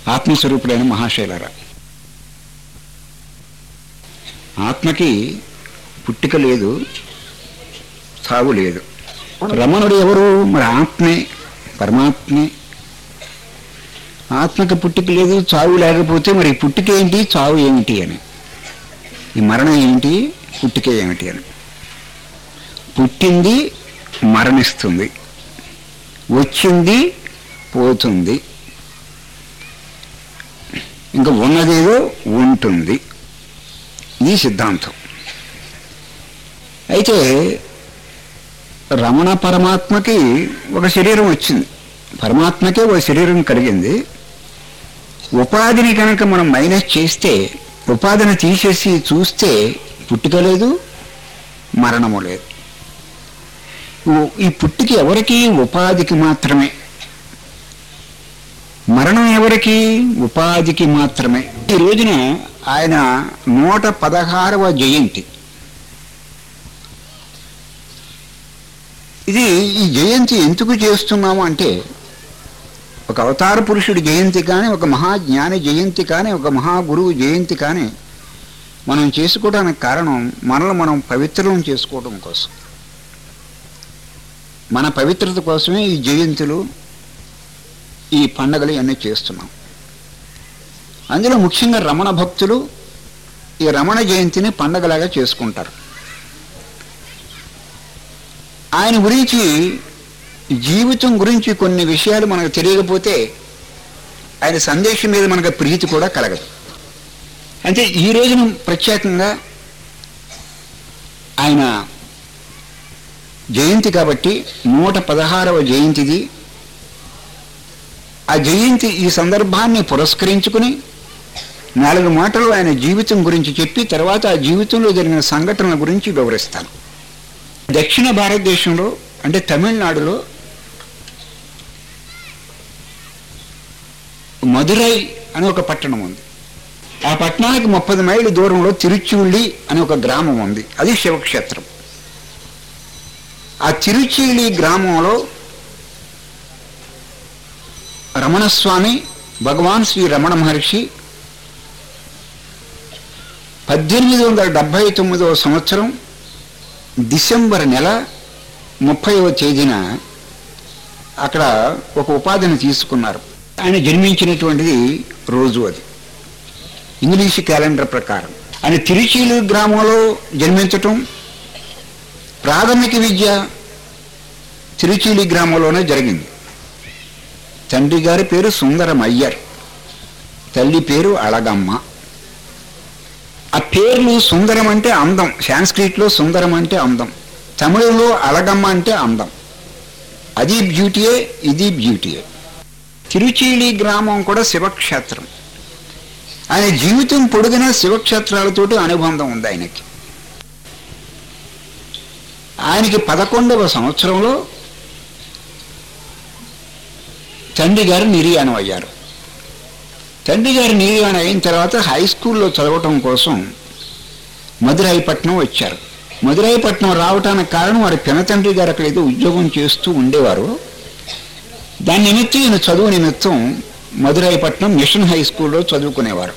ఆత్మస్వరూపుడైన మహాశైలరా ఆత్మకి పుట్టిక లేదు సాగు లేదు రమణుడు ఎవరు మరి ఆత్మే పరమాత్మే ఆత్మకి పుట్టిక లేదు చావు లేకపోతే మరి పుట్టిక ఏంటి చావు ఏమిటి అని ఈ మరణం ఏమిటి పుట్టిక ఏమిటి అని పుట్టింది మరణిస్తుంది వచ్చింది పోతుంది ఇంకా ఉన్నదేదో ఉంటుంది ఇది సిద్ధాంతం అయితే రమణ పరమాత్మకి ఒక శరీరం వచ్చింది పరమాత్మకే ఒక శరీరం కలిగింది ఉపాధిని కనుక మనం మైనస్ చేస్తే ఉపాధిని తీసేసి చూస్తే పుట్టుక లేదు మరణము లేదు ఓ- ఈ పుట్టుక ఎవరికి ఉపాధికి మాత్రమే మరణం ఎవరికి ఉపాధికి మాత్రమే ఈ రోజున ఆయన నూట పదహారవ జయంతి ఇది ఈ జయంతి ఎందుకు చేస్తున్నాము అంటే ఒక అవతార పురుషుడి జయంతి కానీ ఒక మహాజ్ఞాని జయంతి కానీ ఒక మహాగురువు జయంతి కానీ మనం చేసుకోవడానికి కారణం మనల్ని మనం పవిత్రం చేసుకోవడం కోసం మన పవిత్రత కోసమే ఈ జయంతులు ఈ పండగలు ఇవన్నీ చేస్తున్నాం అందులో ముఖ్యంగా రమణ భక్తులు ఈ రమణ జయంతిని పండగలాగా చేసుకుంటారు ఆయన గురించి జీవితం గురించి కొన్ని విషయాలు మనకు తెలియకపోతే ఆయన సందేశం మీద మనకు ప్రీతి కూడా కలగదు అంటే ఈ రోజున ప్రత్యేకంగా ఆయన జయంతి కాబట్టి నూట పదహారవ జయంతిది ఆ జయంతి ఈ సందర్భాన్ని పురస్కరించుకుని నాలుగు మాటలు ఆయన జీవితం గురించి చెప్పి తర్వాత ఆ జీవితంలో జరిగిన సంఘటనల గురించి వివరిస్తాను దక్షిణ భారతదేశంలో అంటే తమిళనాడులో మదురై అని ఒక పట్టణం ఉంది ఆ పట్టణానికి ముప్పది మైళ్ళ దూరంలో తిరుచుళ్ళి అని ఒక గ్రామం ఉంది అది శివక్షేత్రం ఆ తిరుచిలి గ్రామంలో రమణస్వామి భగవాన్ శ్రీ రమణ మహర్షి పద్దెనిమిది వందల డెబ్భై తొమ్మిదవ సంవత్సరం డిసెంబర్ నెల ముప్పైవ తేదీన అక్కడ ఒక ఉపాధిని తీసుకున్నారు ఆయన జన్మించినటువంటిది రోజు అది ఇంగ్లీష్ క్యాలెండర్ ప్రకారం ఆయన తిరుచీలు గ్రామంలో జన్మించటం ప్రాథమిక విద్య తిరుచీలి గ్రామంలోనే జరిగింది తండ్రి గారి పేరు సుందరం అయ్యర్ తల్లి పేరు అళగమ్మ ఆ పేర్లు సుందరం అంటే అందం సాంస్క్రిట్లో సుందరం అంటే అందం తమిళంలో అళగమ్మ అంటే అందం అది బ్యూటీయే ఇది బ్యూటీయే తిరుచీలి గ్రామం కూడా శివక్షేత్రం ఆయన జీవితం పొడుగున శివక్షేత్రాలతోటి అనుబంధం ఉంది ఆయనకి ఆయనకి పదకొండవ సంవత్సరంలో తండ్రి గారు నిర్యాణం అయ్యారు తండ్రి గారు నిర్యాణం అయిన తర్వాత హై స్కూల్లో చదవటం కోసం మధురైపట్నం వచ్చారు మధురైపట్నం రావటానికి కారణం వారి పినతండ్రి గారు అక్కడ ఏదో ఉద్యోగం చేస్తూ ఉండేవారు దాని నిమిత్తం ఈయన చదువు నిమిత్తం మధురైపట్నం మిషన్ హై స్కూల్లో చదువుకునేవారు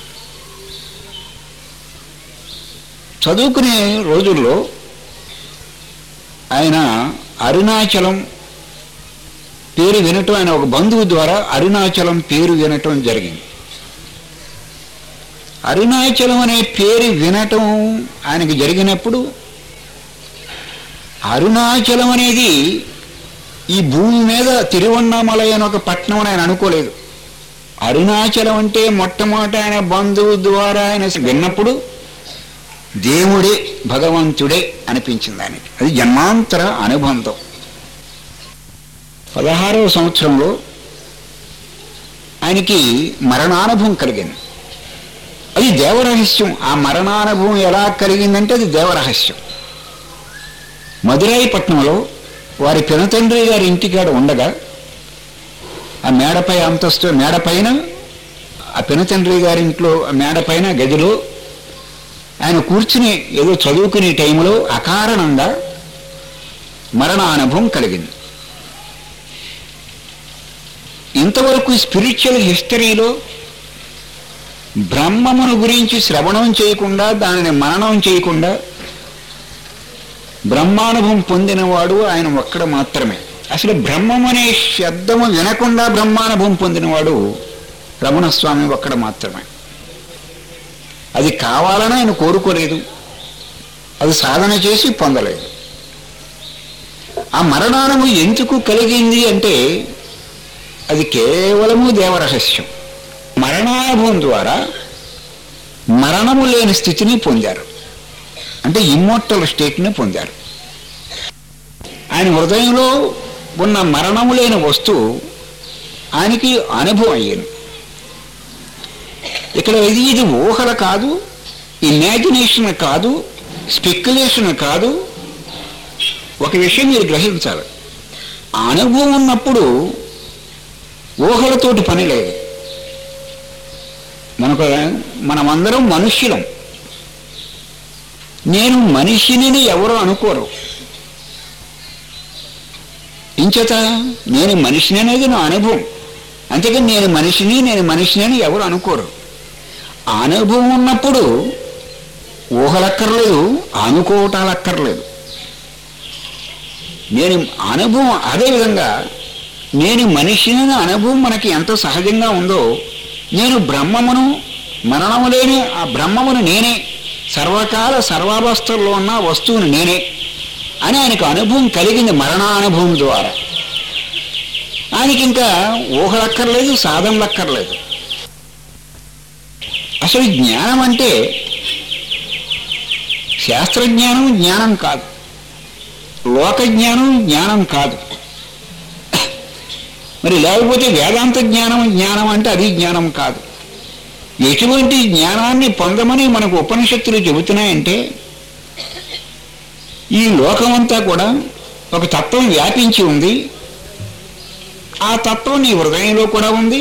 చదువుకునే రోజుల్లో ఆయన అరుణాచలం పేరు వినటం ఆయన ఒక బంధువు ద్వారా అరుణాచలం పేరు వినటం జరిగింది అరుణాచలం అనే పేరు వినటం ఆయనకి జరిగినప్పుడు అరుణాచలం అనేది ఈ భూమి మీద తిరువണ്ണామలై అని ఒక పట్టణం అని ఆయన అనుకోలేదు అరుణాచలం అంటే మొట్టమొదట ఆయన బంధువు ద్వారా ఆయన విన్నప్పుడు దేవుడే భగవంతుడే అనిపించింది ఆయనకి అది జన్మాంతర అనుబంధం పదహారవ సంవత్సరంలో ఆయనకి మరణానుభవం కలిగింది అది దేవరహస్యం ఆ మరణానుభవం ఎలా కలిగిందంటే అది దేవరహస్యం మధురాయిపట్నంలో వారి పినతండ్రి గారి ఇంటికాడ ఉండగా ఆ మేడపై అంతస్తు మేడపైన ఆ పినతండ్రి గారి ఇంట్లో ఆ మేడపైన గదిలో ఆయన కూర్చుని ఏదో చదువుకునే టైంలో అకారణంగా మరణ అనుభవం కలిగింది ఇంతవరకు స్పిరిచువల్ హిస్టరీలో బ్రహ్మమును గురించి శ్రవణం చేయకుండా దానిని మననం చేయకుండా బ్రహ్మానుభవం పొందినవాడు ఆయన ఒక్కడ మాత్రమే అసలు బ్రహ్మం అనే శబ్దము వినకుండా బ్రహ్మానుభవం పొందినవాడు రమణస్వామి ఒక్కడ మాత్రమే అది కావాలని ఆయన కోరుకోలేదు అది సాధన చేసి పొందలేదు ఆ మరణానము ఎందుకు కలిగింది అంటే అది కేవలము దేవరహస్యం మరణానుభవం ద్వారా మరణము లేని స్థితిని పొందారు అంటే ఇమ్మోర్టల్ స్టేట్ని పొందారు ఆయన హృదయంలో ఉన్న మరణము లేని వస్తువు ఆయనకి అనుభవం అయ్యింది ఇక్కడ ఇది ఇది ఊహల కాదు ఇమాజినేషన్ కాదు స్పెక్యులేషన్ కాదు ఒక విషయం మీరు గ్రహించాలి అనుభవం ఉన్నప్పుడు ఊహలతోటి పని లేదు మనకు మనమందరం మనుష్యులం నేను మనిషిని ఎవరు అనుకోరు ఇంచేత నేను మనిషిని అనేది నా అనుభవం అంతేకాని నేను మనిషిని నేను మనిషిని అని ఎవరు అనుకోరు అనుభవం ఉన్నప్పుడు ఊహలక్కర్లేదు అనుకోవటాలక్కర్లేదు నేను అనుభవం అదేవిధంగా నేను మనిషిని అనే అనుభవం మనకి ఎంత సహజంగా ఉందో నేను బ్రహ్మమును మరణము లేని ఆ బ్రహ్మమును నేనే సర్వకాల సర్వావస్థల్లో ఉన్న వస్తువును నేనే అని ఆయనకు అనుభవం కలిగింది మరణానుభవం ద్వారా ఆయనకి ఇంకా ఊహలక్కర్లేదు సాధనలక్కర్లేదు అసలు జ్ఞానం అంటే శాస్త్రజ్ఞానం జ్ఞానం కాదు లోక జ్ఞానం జ్ఞానం కాదు మరి లేకపోతే వేదాంత జ్ఞానం జ్ఞానం అంటే అది జ్ఞానం కాదు ఎటువంటి జ్ఞానాన్ని పొందమని మనకు ఉపనిషత్తులు చెబుతున్నాయంటే ఈ లోకమంతా కూడా ఒక తత్వం వ్యాపించి ఉంది ఆ తత్వం నీ హృదయంలో కూడా ఉంది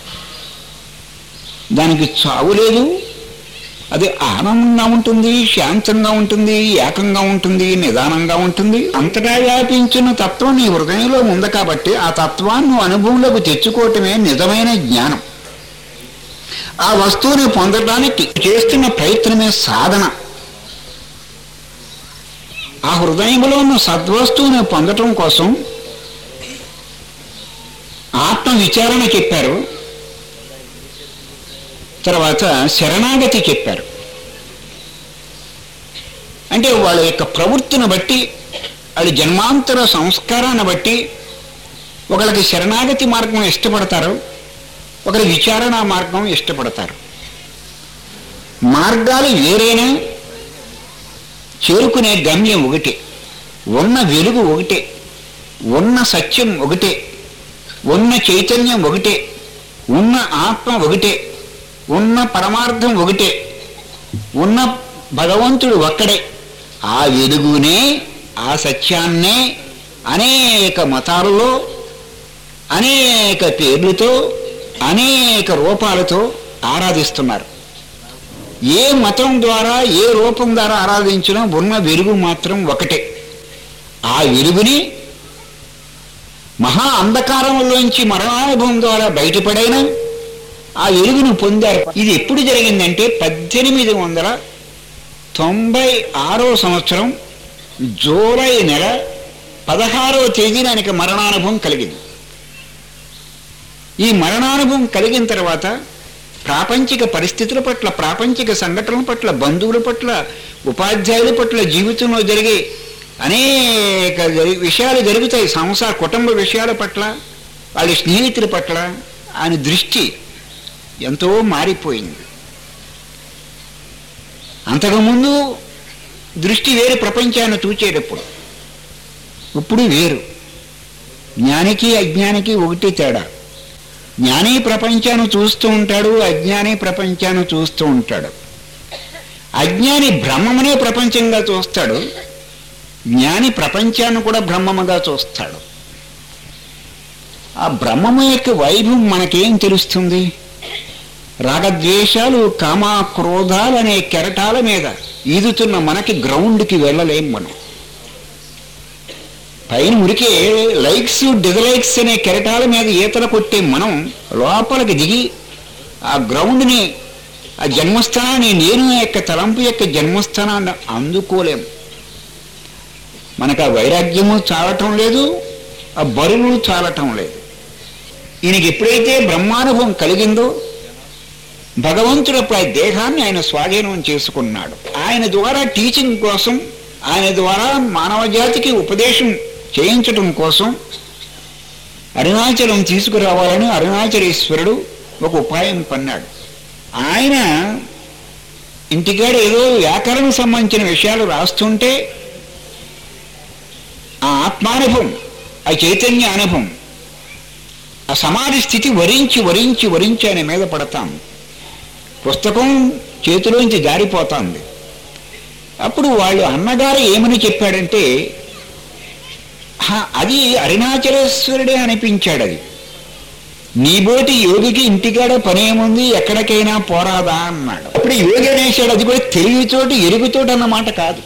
దానికి చావు లేదు అది ఆనందంగా ఉంటుంది శాంతంగా ఉంటుంది ఏకంగా ఉంటుంది నిదానంగా ఉంటుంది అంతటా వ్యాపించిన తత్వం నీ హృదయంలో ఉంది కాబట్టి ఆ తత్వాన్ని నువ్వు అనుభవంలోకి తెచ్చుకోవటమే నిజమైన జ్ఞానం ఆ వస్తువుని పొందడానికి చేస్తున్న ప్రయత్నమే సాధన ఆ హృదయంలో ఉన్న సద్వస్తువుని పొందటం కోసం ఆత్మ విచారణ చెప్పారు తర్వాత శరణాగతి చెప్పారు అంటే వాళ్ళ యొక్క ప్రవృత్తిని బట్టి వాళ్ళ జన్మాంతర సంస్కారాన్ని బట్టి ఒకళ్ళకి శరణాగతి మార్గం ఇష్టపడతారు ఒకరి విచారణ మార్గం ఇష్టపడతారు మార్గాలు వేరైనా చేరుకునే గమ్యం ఒకటే ఉన్న వెలుగు ఒకటే ఉన్న సత్యం ఒకటే ఉన్న చైతన్యం ఒకటే ఉన్న ఆత్మ ఒకటే ఉన్న పరమార్థం ఒకటే ఉన్న భగవంతుడు ఒక్కడే ఆ వెలుగునే ఆ సత్యాన్నే అనేక మతాలలో అనేక పేర్లతో అనేక రూపాలతో ఆరాధిస్తున్నారు ఏ మతం ద్వారా ఏ రూపం ద్వారా ఆరాధించినా ఉన్న వెలుగు మాత్రం ఒకటే ఆ వెలుగుని మహా అంధకారంలోంచి మరణానుభవం ద్వారా బయటపడైనా ఆ వెలుగును పొందారు ఇది ఎప్పుడు జరిగిందంటే పద్దెనిమిది వందల తొంభై ఆరో సంవత్సరం జూలై నెల పదహారో తేదీన ఆయనకి మరణానుభవం కలిగింది ఈ మరణానుభవం కలిగిన తర్వాత ప్రాపంచిక పరిస్థితుల పట్ల ప్రాపంచిక సంఘటనల పట్ల బంధువుల పట్ల ఉపాధ్యాయుల పట్ల జీవితంలో జరిగే అనేక జరి- విషయాలు జరుగుతాయి సంసార కుటుంబ విషయాల పట్ల వాళ్ళ స్నేహితుల పట్ల ఆయన దృష్టి ఎంతో మారిపోయింది అంతకుముందు దృష్టి వేరు ప్రపంచాన్ని చూచేటప్పుడు ఇప్పుడు వేరు జ్ఞానికి అజ్ఞానికి ఒకటి తేడా జ్ఞాని ప్రపంచాన్ని చూస్తూ ఉంటాడు అజ్ఞాని ప్రపంచాన్ని చూస్తూ ఉంటాడు అజ్ఞాని బ్రహ్మమనే ప్రపంచంగా చూస్తాడు జ్ఞాని ప్రపంచాన్ని కూడా బ్రహ్మముగా చూస్తాడు ఆ బ్రహ్మము యొక్క వైభవం మనకేం తెలుస్తుంది రాగద్వేషాలు కామ క్రోధాలు అనే కెరటాల మీద ఈదుతున్న మనకి గ్రౌండ్కి వెళ్ళలేం మనం పైన ఉరికే లైక్స్ డిజలైక్స్ అనే కెరటాల మీద ఈతలు కొట్టే మనం లోపలికి దిగి ఆ గ్రౌండ్ని ఆ జన్మస్థానాన్ని నేను యొక్క తలంపు యొక్క జన్మస్థానాన్ని అందుకోలేం మనకు ఆ వైరాగ్యము చాలటం లేదు ఆ బరువు చాలటం లేదు ఈయనకి ఎప్పుడైతే బ్రహ్మానుభవం కలిగిందో భగవంతుడు అప్పుడు ఆ దేహాన్ని ఆయన స్వాధీనం చేసుకున్నాడు ఆయన ద్వారా టీచింగ్ కోసం ఆయన ద్వారా మానవ జాతికి ఉపదేశం చేయించటం కోసం అరుణాచలం తీసుకురావాలని అరుణాచలేశ్వరుడు ఒక ఉపాయం పన్నాడు ఆయన ఇంటికాడ ఏదో వ్యాకరణ సంబంధించిన విషయాలు రాస్తుంటే ఆ ఆత్మానుభవం ఆ చైతన్య అనుభవం ఆ సమాధి స్థితి వరించి వరించి వరించి ఆయన మీద పడతాం పుస్తకం చేతిలోంచి జారిపోతుంది అప్పుడు వాళ్ళు అన్నగారు ఏమని చెప్పాడంటే "హా, అది అరుణాచలేశ్వరుడే అనిపించాడు అది నీబోటి యోగికి ఇంటికాడ పనేముంది ఎక్కడికైనా పోరాదా అన్నాడు అప్పుడు యోగి అనేసాడు అది కూడా తెలివితోటి ఎరుగుతోటి అన్నమాట కాదు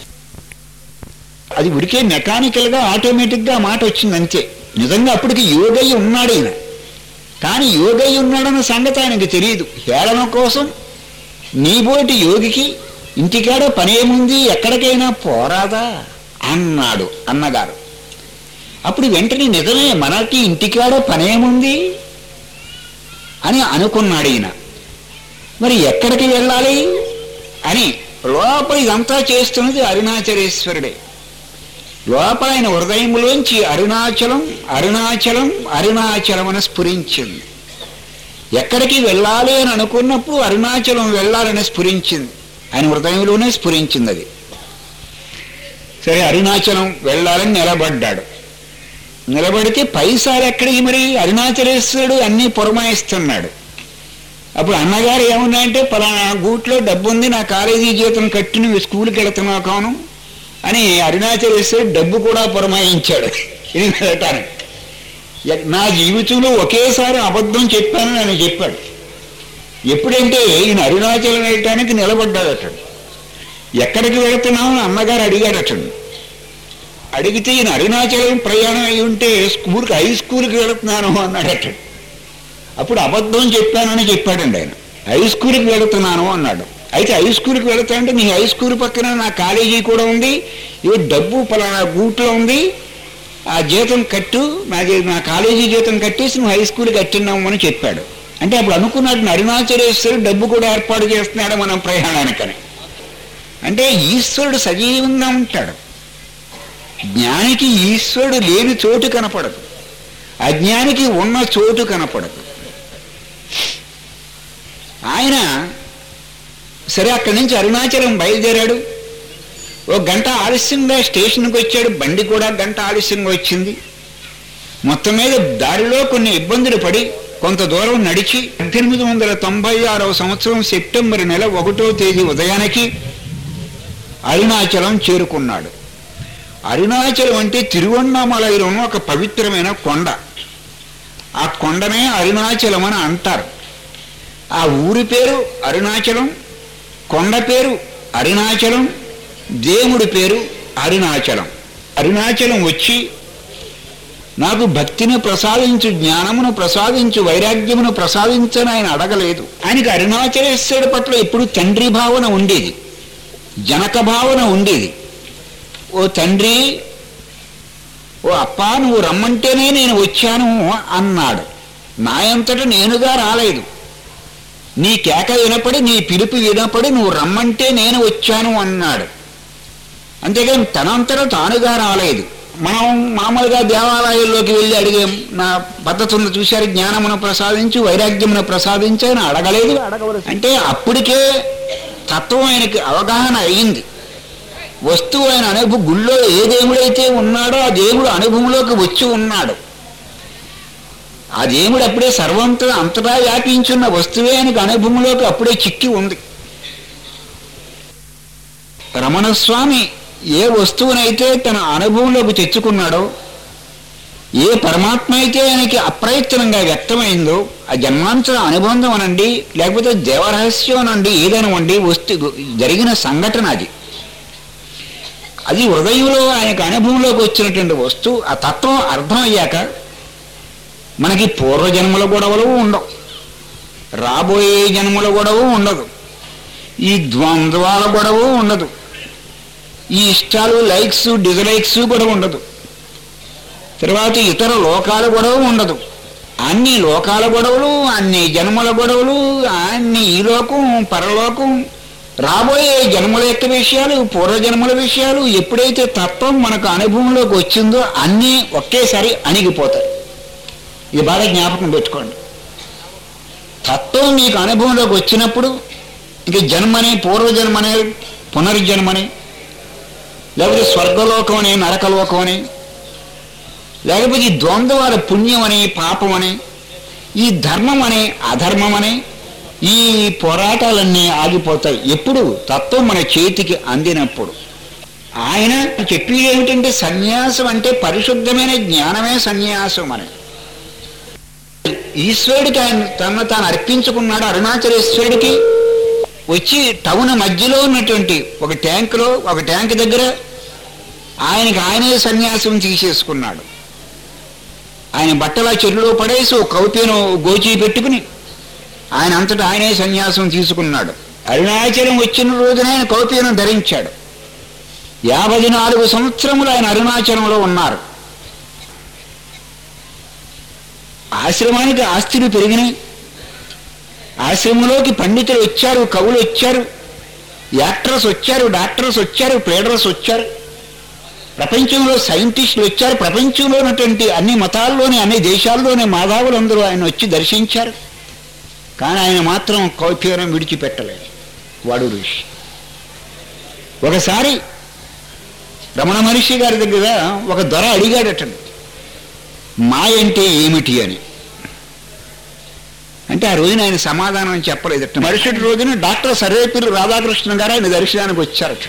అది ఉడికే మెకానికల్గా ఆటోమేటిక్గా ఆ మాట వచ్చింది అంతే నిజంగా అప్పటికి యోగయ్య ఉన్నాడు ఈయన కానీ యోగయ్య ఉన్నాడన్న సంగతి ఆయనకి తెలియదు హేళన కోసం నీబోటి యోగికి ఇంటికాడ పనేముంది ఎక్కడికైనా పోరాదా అన్నాడు అన్నగారు అప్పుడు వెంటనే నిజమే మనకి ఇంటికాడ పనేముంది అని అనుకున్నాడు ఈయన మరి ఎక్కడికి వెళ్ళాలి అని లోపల ఇదంతా చేస్తున్నది అరుణాచలేశ్వరుడే లోపల ఆయన హృదయంలోంచి అరుణాచలం అరుణాచలం అరుణాచలం అని స్ఫురించింది ఎక్కడికి వెళ్ళాలి అని అనుకున్నప్పుడు అరుణాచలం వెళ్ళాలని స్ఫురించింది ఆయన హృదయంలోనే స్ఫురించింది అది సరే అరుణాచలం వెళ్ళాలని నిలబడ్డాడు నిలబడితే పైసాలు ఎక్కడికి మరి అరుణాచలేశ్వరుడు అన్నీ పురమాయిస్తున్నాడు అప్పుడు అన్నగారు ఏమున్నాయంటే పలానా గూట్లో డబ్బు ఉంది నా కాలేజీ జీతం కట్టి నువ్వు స్కూల్కి వెళుతున్నావు కాను అని అరుణాచలేశ్వరుడు డబ్బు కూడా పురమాయించాడు ఇది వెళ్ళటానికి ఎ- నా జీవితంలో ఒకేసారి అబద్ధం చెప్పానని ఆయన చెప్పాడు ఎప్పుడంటే ఈయన అరుణాచలం వెళ్ళటానికి నిలబడ్డాడట ఎక్కడికి వెళుతున్నావు అని అన్నగారు అడిగాడటండి అడిగితే ఈయన అరుణాచలం ప్రయాణం అయి ఉంటే స్కూల్కి హై స్కూల్కి వెళుతున్నాను అన్నాడట అప్పుడు అబద్ధం చెప్పానని చెప్పాడండి ఆయన హై స్కూల్కి వెళుతున్నాను అన్నాడు అయితే హై స్కూల్కి వెళుతా అంటే నీ హై స్కూల్ పక్కన నా కాలేజీ కూడా ఉంది ఇవి డబ్బు పలానా గూట్లో ఉంది ఆ జీతం కట్టు నాది నా కాలేజీ జీతం కట్టేసి నువ్వు హై స్కూల్ కట్టినాము అని చెప్పాడు అంటే అప్పుడు అనుకున్నాడు అరుణాచలేశ్వరుడు డబ్బు కూడా ఏర్పాటు చేస్తున్నాడు మనం ప్రయాణానికని అంటే ఈశ్వరుడు సజీవంగా ఉంటాడు జ్ఞానికి ఈశ్వరుడు లేని చోటు కనపడదు అజ్ఞానికి ఉన్న చోటు కనపడదు ఆయన సరే అక్కడి నుంచి అరుణాచలం బయలుదేరాడు ఓ గంట ఆలస్యంగా స్టేషన్కి వచ్చాడు బండి కూడా గంట ఆలస్యంగా వచ్చింది మొత్తం మీద దారిలో కొన్ని ఇబ్బందులు పడి కొంత దూరం నడిచి పద్దెనిమిది వందల తొంభై ఆరవ సంవత్సరం సెప్టెంబర్ నెల ఒకటో తేదీ ఉదయానికి అరుణాచలం చేరుకున్నాడు అరుణాచలం అంటే తిరువണ്ണామలైలోనూ ఒక పవిత్రమైన కొండ ఆ కొండనే అరుణాచలం అని అంటారు ఆ ఊరి పేరు అరుణాచలం కొండ పేరు అరుణాచలం దేవుడి పేరు అరుణాచలం అరుణాచలం వచ్చి నాకు భక్తిని ప్రసాదించు జ్ఞానమును ప్రసాదించు వైరాగ్యమును ప్రసాదించని ఆయన అడగలేదు ఆయనకి అరుణాచలేశ్వరుడి పట్ల ఎప్పుడు తండ్రి భావన ఉండేది జనక భావన ఉండేది ఓ తండ్రి ఓ అప్పా నువ్వు రమ్మంటేనే నేను వచ్చాను అన్నాడు నాయంతట నేనుగా రాలేదు నీ కేక వినపడి నీ పిలుపు వినపడి నువ్వు రమ్మంటే నేను వచ్చాను అన్నాడు అంతేగాని తనంతట తానుగా రాలేదు మనం మామూలుగా దేవాలయాల్లోకి వెళ్ళి అడిగాం నా పద్ధతులను చూశారు జ్ఞానమును ప్రసాదించు వైరాగ్యమును ప్రసాదించు అని అడగలేదు అంటే అప్పటికే తత్వం ఆయనకి అవగాహన అయింది వస్తువు ఆయన అనుభవం గుళ్ళో ఏ దేవుడైతే ఉన్నాడో ఆ దేవుడు అనుభవంలోకి వచ్చి ఉన్నాడు ఆ దేవుడు అప్పుడే సర్వంతో అంతటా వ్యాపించున్న వస్తువే ఆయనకు అనుభవంలోకి అప్పుడే చిక్కి ఉంది రమణస్వామి ఏ వస్తువునైతే తన అనుభవంలోకి తెచ్చుకున్నాడో ఏ పరమాత్మ అయితే ఆయనకి అప్రయత్నంగా వ్యక్తమైందో ఆ జన్మాంతర అనుబంధం అనండి లేకపోతే దేవరహస్యం అనండి ఏదైనా వండి వస్తు జరిగిన సంఘటన అది అది హృదయంలో ఆయనకు అనుభవంలోకి వచ్చినటువంటి వస్తువు ఆ తత్వం అర్థం అయ్యాక మనకి పూర్వజన్మల గొడవలు ఉండవు రాబోయే జన్మల గొడవ ఉండదు ఈ ద్వంద్వాల గొడవ ఉండదు ఈ ఇష్టాలు లైక్స్ డిజలైక్స్ కూడా ఉండదు తర్వాత ఇతర లోకాల గొడవ ఉండదు అన్ని లోకాల గొడవలు అన్ని జన్మల గొడవలు అన్ని ఈ లోకం పరలోకం రాబోయే జన్మల యొక్క విషయాలు పూర్వజన్మల విషయాలు ఎప్పుడైతే తత్వం మనకు అనుభవంలోకి వచ్చిందో అన్నీ ఒకేసారి అణిగిపోతాయి ఇది బాగా జ్ఞాపకం పెట్టుకోండి తత్వం మీకు అనుభవంలోకి వచ్చినప్పుడు ఇంక జన్మని పూర్వజన్మని పునర్జన్మని లేకపోతే స్వర్గలోకం అని నరకలోకం అని లేకపోతే ఈ ద్వంద్వాల పుణ్యం అని పాపం అని ఈ ధర్మం అని అధర్మం అని ఈ పోరాటాలన్నీ ఆగిపోతాయి ఎప్పుడు తత్వం మన చేతికి అందినప్పుడు ఆయన చెప్పేది ఏమిటంటే సన్యాసం అంటే పరిశుద్ధమైన జ్ఞానమే సన్యాసం అని ఈశ్వరుడికి ఆయన తను తాను అర్పించుకున్నాడు అరుణాచలేశ్వరుడికి వచ్చి టౌన్ మధ్యలో ఉన్నటువంటి ఒక ట్యాంకులో ఒక ట్యాంక్ దగ్గర ఆయనకి ఆయనే సన్యాసం తీసేసుకున్నాడు ఆయన బట్టల చెరులో పడేసి ఒక కౌపీను గోచి పెట్టుకుని ఆయన అంతటా ఆయనే సన్యాసం తీసుకున్నాడు అరుణాచలం వచ్చిన రోజున ఆయన కౌపీనం ధరించాడు యాభై నాలుగు సంవత్సరములు ఆయన అరుణాచలంలో ఉన్నారు ఆశ్రమానికి ఆస్తులు పెరిగినాయి ఆశ్రమంలోకి పండితులు వచ్చారు కవులు వచ్చారు యాక్టర్స్ వచ్చారు డాక్టర్స్ వచ్చారు ప్లేడర్స్ వచ్చారు ప్రపంచంలో సైంటిస్టులు వచ్చారు ప్రపంచంలో ఉన్నటువంటి అన్ని మతాల్లోని అన్ని దేశాల్లోని మాధవులందరూ ఆయన వచ్చి దర్శించారు కానీ ఆయన మాత్రం కౌపీరం విడిచిపెట్టలేదు వాడు ఋషి ఒకసారి రమణ మహర్షి గారి దగ్గర ఒక దొర అడిగాడటండి మాయ అంటే ఏమిటి అని అంటే ఆ రోజున ఆయన సమాధానం చెప్పలేదట మరుసటి రోజున డాక్టర్ సర్వేపల్లి రాధాకృష్ణ గారు ఆయన దర్శనానికి వచ్చారట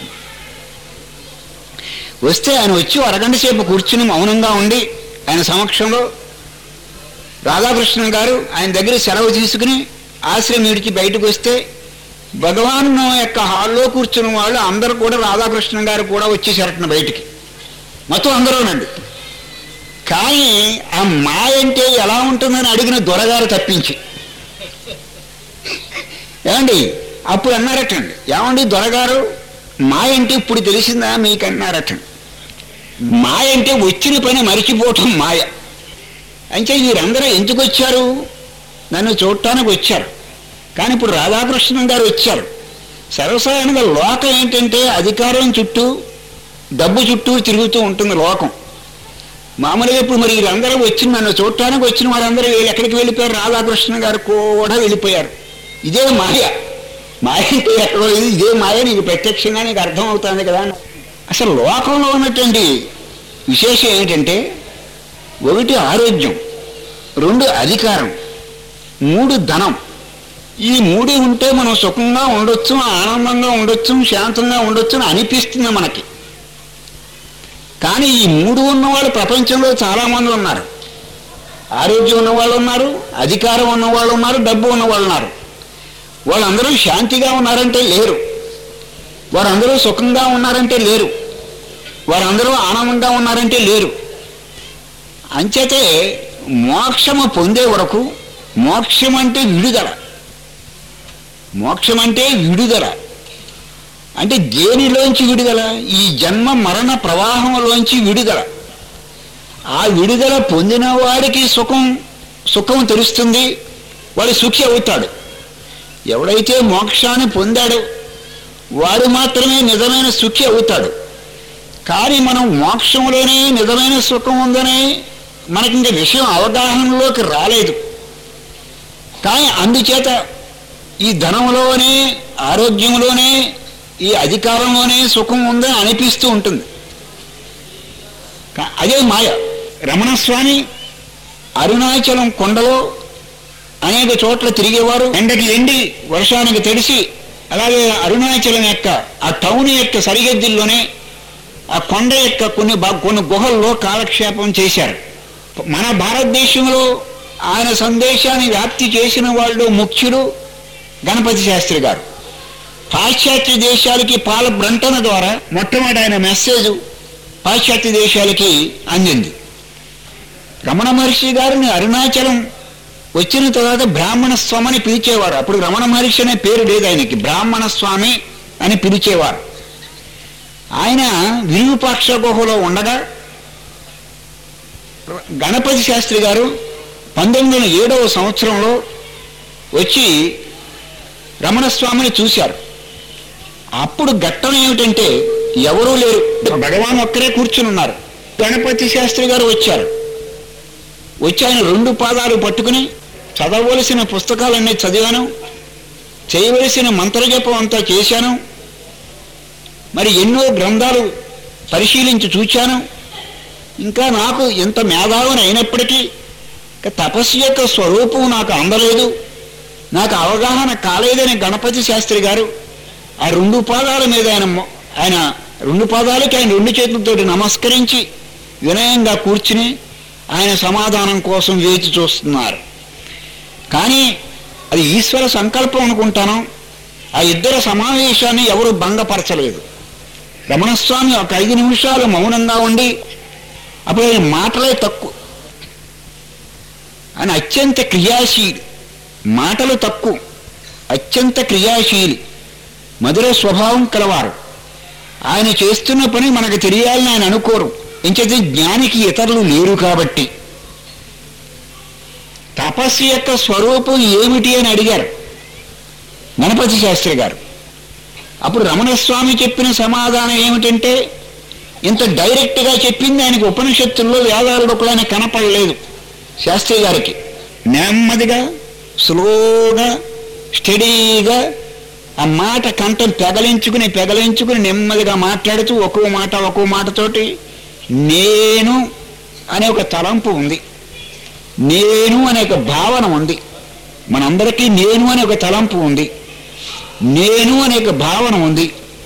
వస్తే ఆయన వచ్చి ఓ అరగంట సేపు కూర్చుని మౌనంగా ఉండి ఆయన సమక్షంలో రాధాకృష్ణ గారు ఆయన దగ్గర సెలవు తీసుకుని ఆశ్రమం విడిచి బయటకు వస్తే భగవాన్ యొక్క హాల్లో కూర్చున్న వాళ్ళు అందరూ కూడా రాధాకృష్ణ గారు కూడా వచ్చేసారట బయటికి మొత్తం అందరూనండి కానీ ఆ మాయ అంటే ఎలా ఉంటుందని అడిగిన దొరగారు తప్పించి ఏమండి అప్పుడు అన్నారటండి ఏమండి దొరగారు మాయ అంటే ఇప్పుడు తెలిసిందా మీకు అన్నారటండి మాయ అంటే వచ్చిన పని మరిచిపోవటం మాయ అంటే మీరందరూ ఎందుకు వచ్చారు నన్ను చూడటానికి వచ్చారు కానీ ఇప్పుడు రాధాకృష్ణన్ గారు వచ్చారు సర్వసాధారణంగా లోకం ఏంటంటే అధికారం చుట్టూ డబ్బు చుట్టూ తిరుగుతూ ఉంటుంది లోకం మామూలుగా ఇప్పుడు మరి వీళ్ళందరూ వచ్చి నన్ను చూడటానికి వచ్చిన వాళ్ళందరూ వీళ్ళు ఎక్కడికి వెళ్ళిపోయారు రాధాకృష్ణ గారు కూడా వెళ్ళిపోయారు ఇదే మాయ మాయ అంటే ఎక్కడో ఇది ఇదే మాయ నీకు ప్రత్యక్షంగా నీకు అర్థం అవుతుంది కదా అసలు లోకంలో ఉన్నటువంటి విశేషం ఏంటంటే ఒకటి ఆరోగ్యం రెండు అధికారం మూడు ధనం ఈ మూడు ఉంటే మనం సుఖంగా ఉండొచ్చు ఆనందంగా ఉండొచ్చు శాంతంగా ఉండొచ్చు అని అనిపిస్తుంది మనకి కానీ ఈ మూడు ఉన్నవాళ్ళు ప్రపంచంలో చాలా మంది ఉన్నారు ఆరోగ్యం ఉన్నవాళ్ళు ఉన్నారు అధికారం ఉన్నవాళ్ళు ఉన్నారు డబ్బు ఉన్నవాళ్ళు ఉన్నారు వాళ్ళందరూ శాంతిగా ఉన్నారంటే లేరు వారందరూ సుఖంగా ఉన్నారంటే లేరు వారందరూ ఆనందంగా ఉన్నారంటే లేరు అంచేతే మోక్షము పొందే వరకు మోక్షం అంటే విడుదల మోక్షం అంటే విడుదల అంటే దేనిలోంచి విడుదల ఈ జన్మ మరణ ప్రవాహంలోంచి విడుదల ఆ విడుదల పొందిన వాడికి సుఖం సుఖం తెలుస్తుంది వాడు సుఖి అవుతాడు ఎవడైతే మోక్షాన్ని పొందాడో వాడు మాత్రమే నిజమైన సుఖి అవుతాడు కానీ మనం మోక్షంలోనే నిజమైన సుఖం ఉందని మనకి ఇంకా విషయం అవగాహనలోకి రాలేదు కానీ అందుచేత ఈ ధనంలోనే ఆరోగ్యంలోనే ఈ అధికారంలోనే సుఖం ఉందని అనిపిస్తూ ఉంటుంది కా- అదే మాయ రమణస్వామి అరుణాచలం కొండలో అనేక చోట్ల తిరిగేవారు ఎండకి ఎండి వర్షానికి తడిసి అలాగే అరుణాచలం యొక్క ఆ టౌన్ యొక్క సరిహద్దుల్లోనే ఆ కొండ యొక్క కొన్ని బా- కొన్ని గుహల్లో కాలక్షేపం చేశారు మన భారతదేశంలో ఆయన సందేశాన్ని వ్యాప్తి చేసిన వాళ్ళు ముఖ్యులు గణపతి శాస్త్రి గారు పాశ్చాత్య దేశాలకి పాల బ్రంటన ద్వారా మొట్టమొదటి ఆయన మెసేజ్ పాశ్చాత్య దేశాలకి అందింది రమణ మహర్షి గారిని అరుణాచలం వచ్చిన తర్వాత బ్రాహ్మణ స్వామి అని పిలిచేవారు అప్పుడు రమణ మహర్షి అనే పేరు లేదు ఆయనకి బ్రాహ్మణ స్వామి అని పిలిచేవారు ఆయన విరూపాక్ష గుహలో ఉండగా గణపతి శాస్త్రి గారు పంతొమ్మిది వందల ఏడవ సంవత్సరంలో వచ్చి రమణస్వామిని చూశారు అప్పుడు ఘట్టం ఏమిటంటే ఎవరూ లేరు భగవాన్ ఒక్కరే కూర్చుని ఉన్నారు గణపతి శాస్త్రి గారు వచ్చారు వచ్చి ఆయన రెండు పాదాలు పట్టుకుని చదవవలసిన పుస్తకాలన్నీ చదివాను చేయవలసిన మంత్రజపం అంతా చేశాను మరి ఎన్నో గ్రంథాలు పరిశీలించి చూచాను ఇంకా నాకు ఎంత మేధావిని అయినప్పటికీ ఇక తపస్సు యొక్క స్వరూపం నాకు అందలేదు నాకు అవగాహన కాలేదని గణపతి శాస్త్రి గారు ఆ రెండు పాదాల మీద ఆయన మొ- ఆయన రెండు పాదాలకి ఆయన రెండు చేతులతోటి నమస్కరించి వినయంగా కూర్చుని ఆయన సమాధానం కోసం వేచి చూస్తున్నారు కానీ అది ఈశ్వర సంకల్పం అనుకుంటాను ఆ ఇద్దరు సమావేశాన్ని ఎవరు భంగపరచలేదు రమణస్వామి ఒక ఐదు నిమిషాలు మౌనంగా ఉండి అప్పుడు ఆయన మాటలే తక్కువ ఆయన అత్యంత క్రియాశీలి మాటలు తక్కువ అత్యంత క్రియాశీలి మధుర స్వభావం కలవారు ఆయన చేస్తున్న పని మనకు తెలియాలని ఆయన అనుకోరు ఇంకైతే జ్ఞానికి ఇతరులు లేరు కాబట్టి తపస్సు యొక్క స్వరూపం ఏమిటి అని అడిగారు గణపతి శాస్త్రి గారు అప్పుడు రమణస్వామి చెప్పిన సమాధానం ఏమిటంటే ఇంత డైరెక్ట్గా చెప్పింది ఆయనకి ఉపనిషత్తుల్లో వేదాలలో కూడా ఆయన కనపడలేదు శాస్త్రి గారికి నెమ్మదిగా స్లోగా స్టడీగా ఆ మాట కంఠం పెగలించుకుని పెగలించుకుని నెమ్మదిగా మాట్లాడుతూ ఒక్కో మాట ఒక్కో మాటతోటి నేను అనే ఒక తలంపు ఉంది నేను అనే ఒక భావన ఉంది మనందరికీ నేను అనే ఒక తలంపు ఉంది నేను అనే ఒక భావన ఉంది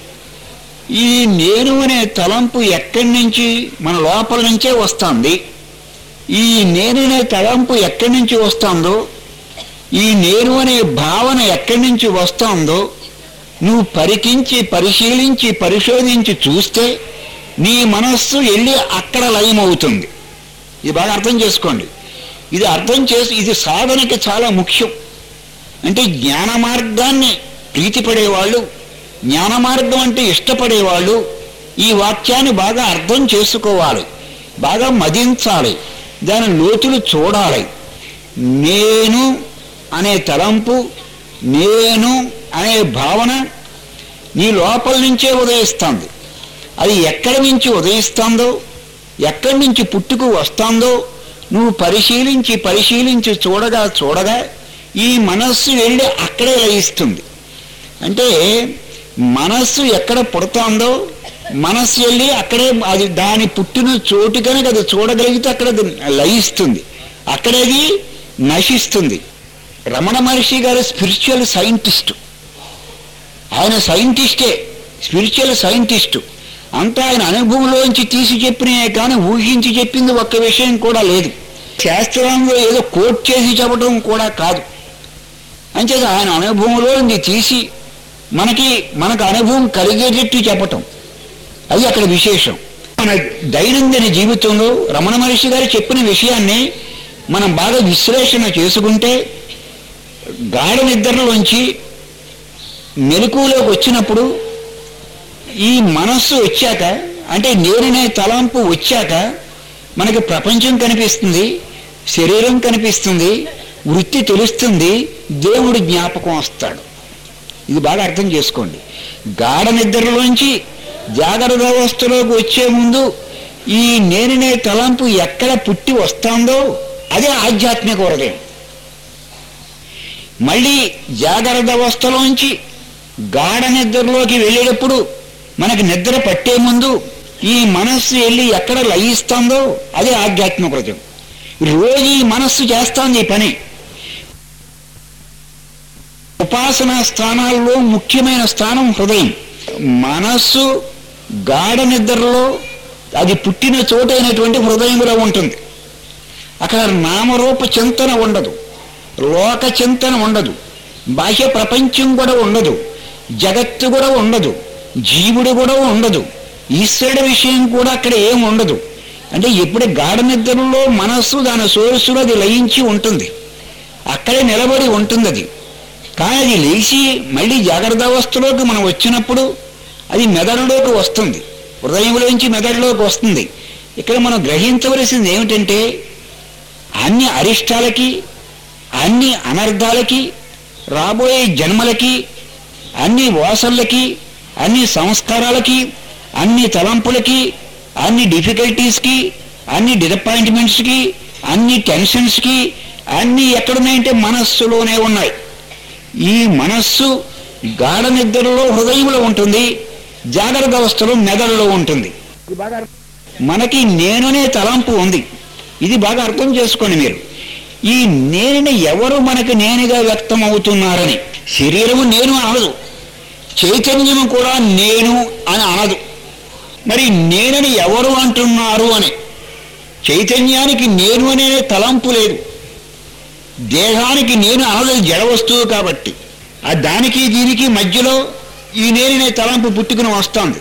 ఈ నేను అనే తలంపు ఎక్కడి నుంచి మన లోపల నుంచే వస్తుంది ఈ నేను అనే తలంపు ఎక్కడి నుంచి వస్తుందో ఈ నేను అనే భావన ఎక్కడి నుంచి వస్తుందో నువ్వు పరికించి పరిశీలించి పరిశోధించి చూస్తే నీ మనస్సు వెళ్ళి అక్కడ లయమవుతుంది ఇది బాగా అర్థం చేసుకోండి ఇది అర్థం చేసి ఇది సాధనకి చాలా ముఖ్యం అంటే జ్ఞాన మార్గాన్ని ప్రీతిపడేవాళ్ళు జ్ఞాన మార్గం అంటే ఇష్టపడేవాళ్ళు ఈ వాక్యాన్ని బాగా అర్థం చేసుకోవాలి బాగా మదించాలి దాని లోతులు చూడాలి నేను అనే తలంపు నేను అనే భావన నీ లోపల నుంచే ఉదయిస్తుంది అది ఎక్కడి నుంచి ఉదయిస్తుందో ఎక్కడి నుంచి పుట్టుకు వస్తుందో నువ్వు పరిశీలించి పరిశీలించి చూడగా చూడగా ఈ మనస్సు వెళ్ళి అక్కడే లయిస్తుంది అంటే మనస్సు ఎక్కడ పుడుతుందో మనస్సు వెళ్ళి అక్కడే అది దాని పుట్టిన చోటు కనుక అది చూడగలిగితే అక్కడ అది లయిస్తుంది అక్కడేది నశిస్తుంది రమణ మహర్షి గారు స్పిరిచువల్ సైంటిస్ట్ ఆయన సైంటిస్టే స్పిరిచువల్ సైంటిస్టు అంతా ఆయన అనుభవంలోంచి తీసి చెప్పినే కానీ ఊహించి చెప్పింది ఒక్క విషయం కూడా లేదు శాస్త్రంలో ఏదో కోట్ చేసి చెప్పడం కూడా కాదు అంచేత ఆయన అనుభవంలోంచి తీసి మనకి మనకు అనుభవం కలిగేటట్టు చెప్పటం అది అక్కడ విశేషం మన దైనందిన జీవితంలో రమణ మహర్షి గారు చెప్పిన విషయాన్ని మనం బాగా విశ్లేషణ చేసుకుంటే గాఢ నిద్రలోంచి మెలకువలోకి వచ్చినప్పుడు ఈ మనస్సు వచ్చాక అంటే నేరునే తలంపు వచ్చాక మనకి ప్రపంచం కనిపిస్తుంది శరీరం కనిపిస్తుంది వృత్తి తెలుస్తుంది దేవుడు జ్ఞాపకం వస్తాడు ఇది బాగా అర్థం చేసుకోండి గాఢ నిద్రలోంచి జాగ్రత్త అవస్థలోకి వచ్చే ముందు ఈ నేరునే తలంపు ఎక్కడ పుట్టి వస్తుందో అదే ఆధ్యాత్మిక హృదయం మళ్ళీ జాగ్రత్త అవస్థలోంచి గాఢ నిద్రలోకి వెళ్ళేటప్పుడు మనకి నిద్ర పట్టే ముందు ఈ మనస్సు వెళ్ళి ఎక్కడ లయిస్తుందో అదే ఆధ్యాత్మిక హృదయం రోజు ఈ మనస్సు చేస్తాంది ఈ పని ఉపాసనా స్థానాల్లో ముఖ్యమైన స్థానం హృదయం మనస్సు గాఢ నిద్రలో అది పుట్టిన చోటైనటువంటి హృదయంలో ఉంటుంది అక్కడ నామరూప చింతన ఉండదు లోక చింతన ఉండదు బాహ్య ప్రపంచం కూడా ఉండదు జగత్తు కూడా ఉండదు జీవుడు కూడా ఉండదు ఈశ్వరుడి విషయం కూడా అక్కడ ఏం ఉండదు అంటే ఎప్పుడు గాఢ నిద్రలో మనస్సు దాని సోర్సులో అది లయించి ఉంటుంది అక్కడే నిలబడి ఉంటుంది అది కానీ అది లేచి మళ్ళీ జాగ్రత్త అవస్థలోకి మనం వచ్చినప్పుడు అది మెదడులోకి వస్తుంది హృదయంలోంచి మెదడులోకి వస్తుంది ఇక్కడ మనం గ్రహించవలసింది ఏమిటంటే అన్ని అరిష్టాలకి అన్ని అనర్థాలకి రాబోయే జన్మలకి అన్ని వాసనలకి అన్ని సంస్కారాలకి అన్ని తలంపులకి అన్ని డిఫికల్టీస్కి అన్ని డిసప్పాయింట్మెంట్స్కి అన్ని టెన్షన్స్కి అన్ని ఎక్కడున్నాయంటే మనస్సులోనే ఉన్నాయి ఈ మనస్సు గాఢ నిద్రలో హృదయంలో ఉంటుంది జాగ్రత్త అవస్థలో మెదడులో ఉంటుంది మనకి నేనునే తలంపు ఉంది ఇది బాగా అర్థం చేసుకోండి మీరు ఈ నేనుని ఎవరు మనకు నేనుగా వ్యక్తం అవుతున్నారని శరీరము నేను అనదు చైతన్యము కూడా నేను అని అనదు మరి నేనని ఎవరు అంటున్నారు అని చైతన్యానికి నేను అనే తలంపు లేదు దేహానికి నేను అనదు జడ వస్తువు కాబట్టి ఆ దానికి దీనికి మధ్యలో ఈ నేననే తలంపు పుట్టుకుని వస్తుంది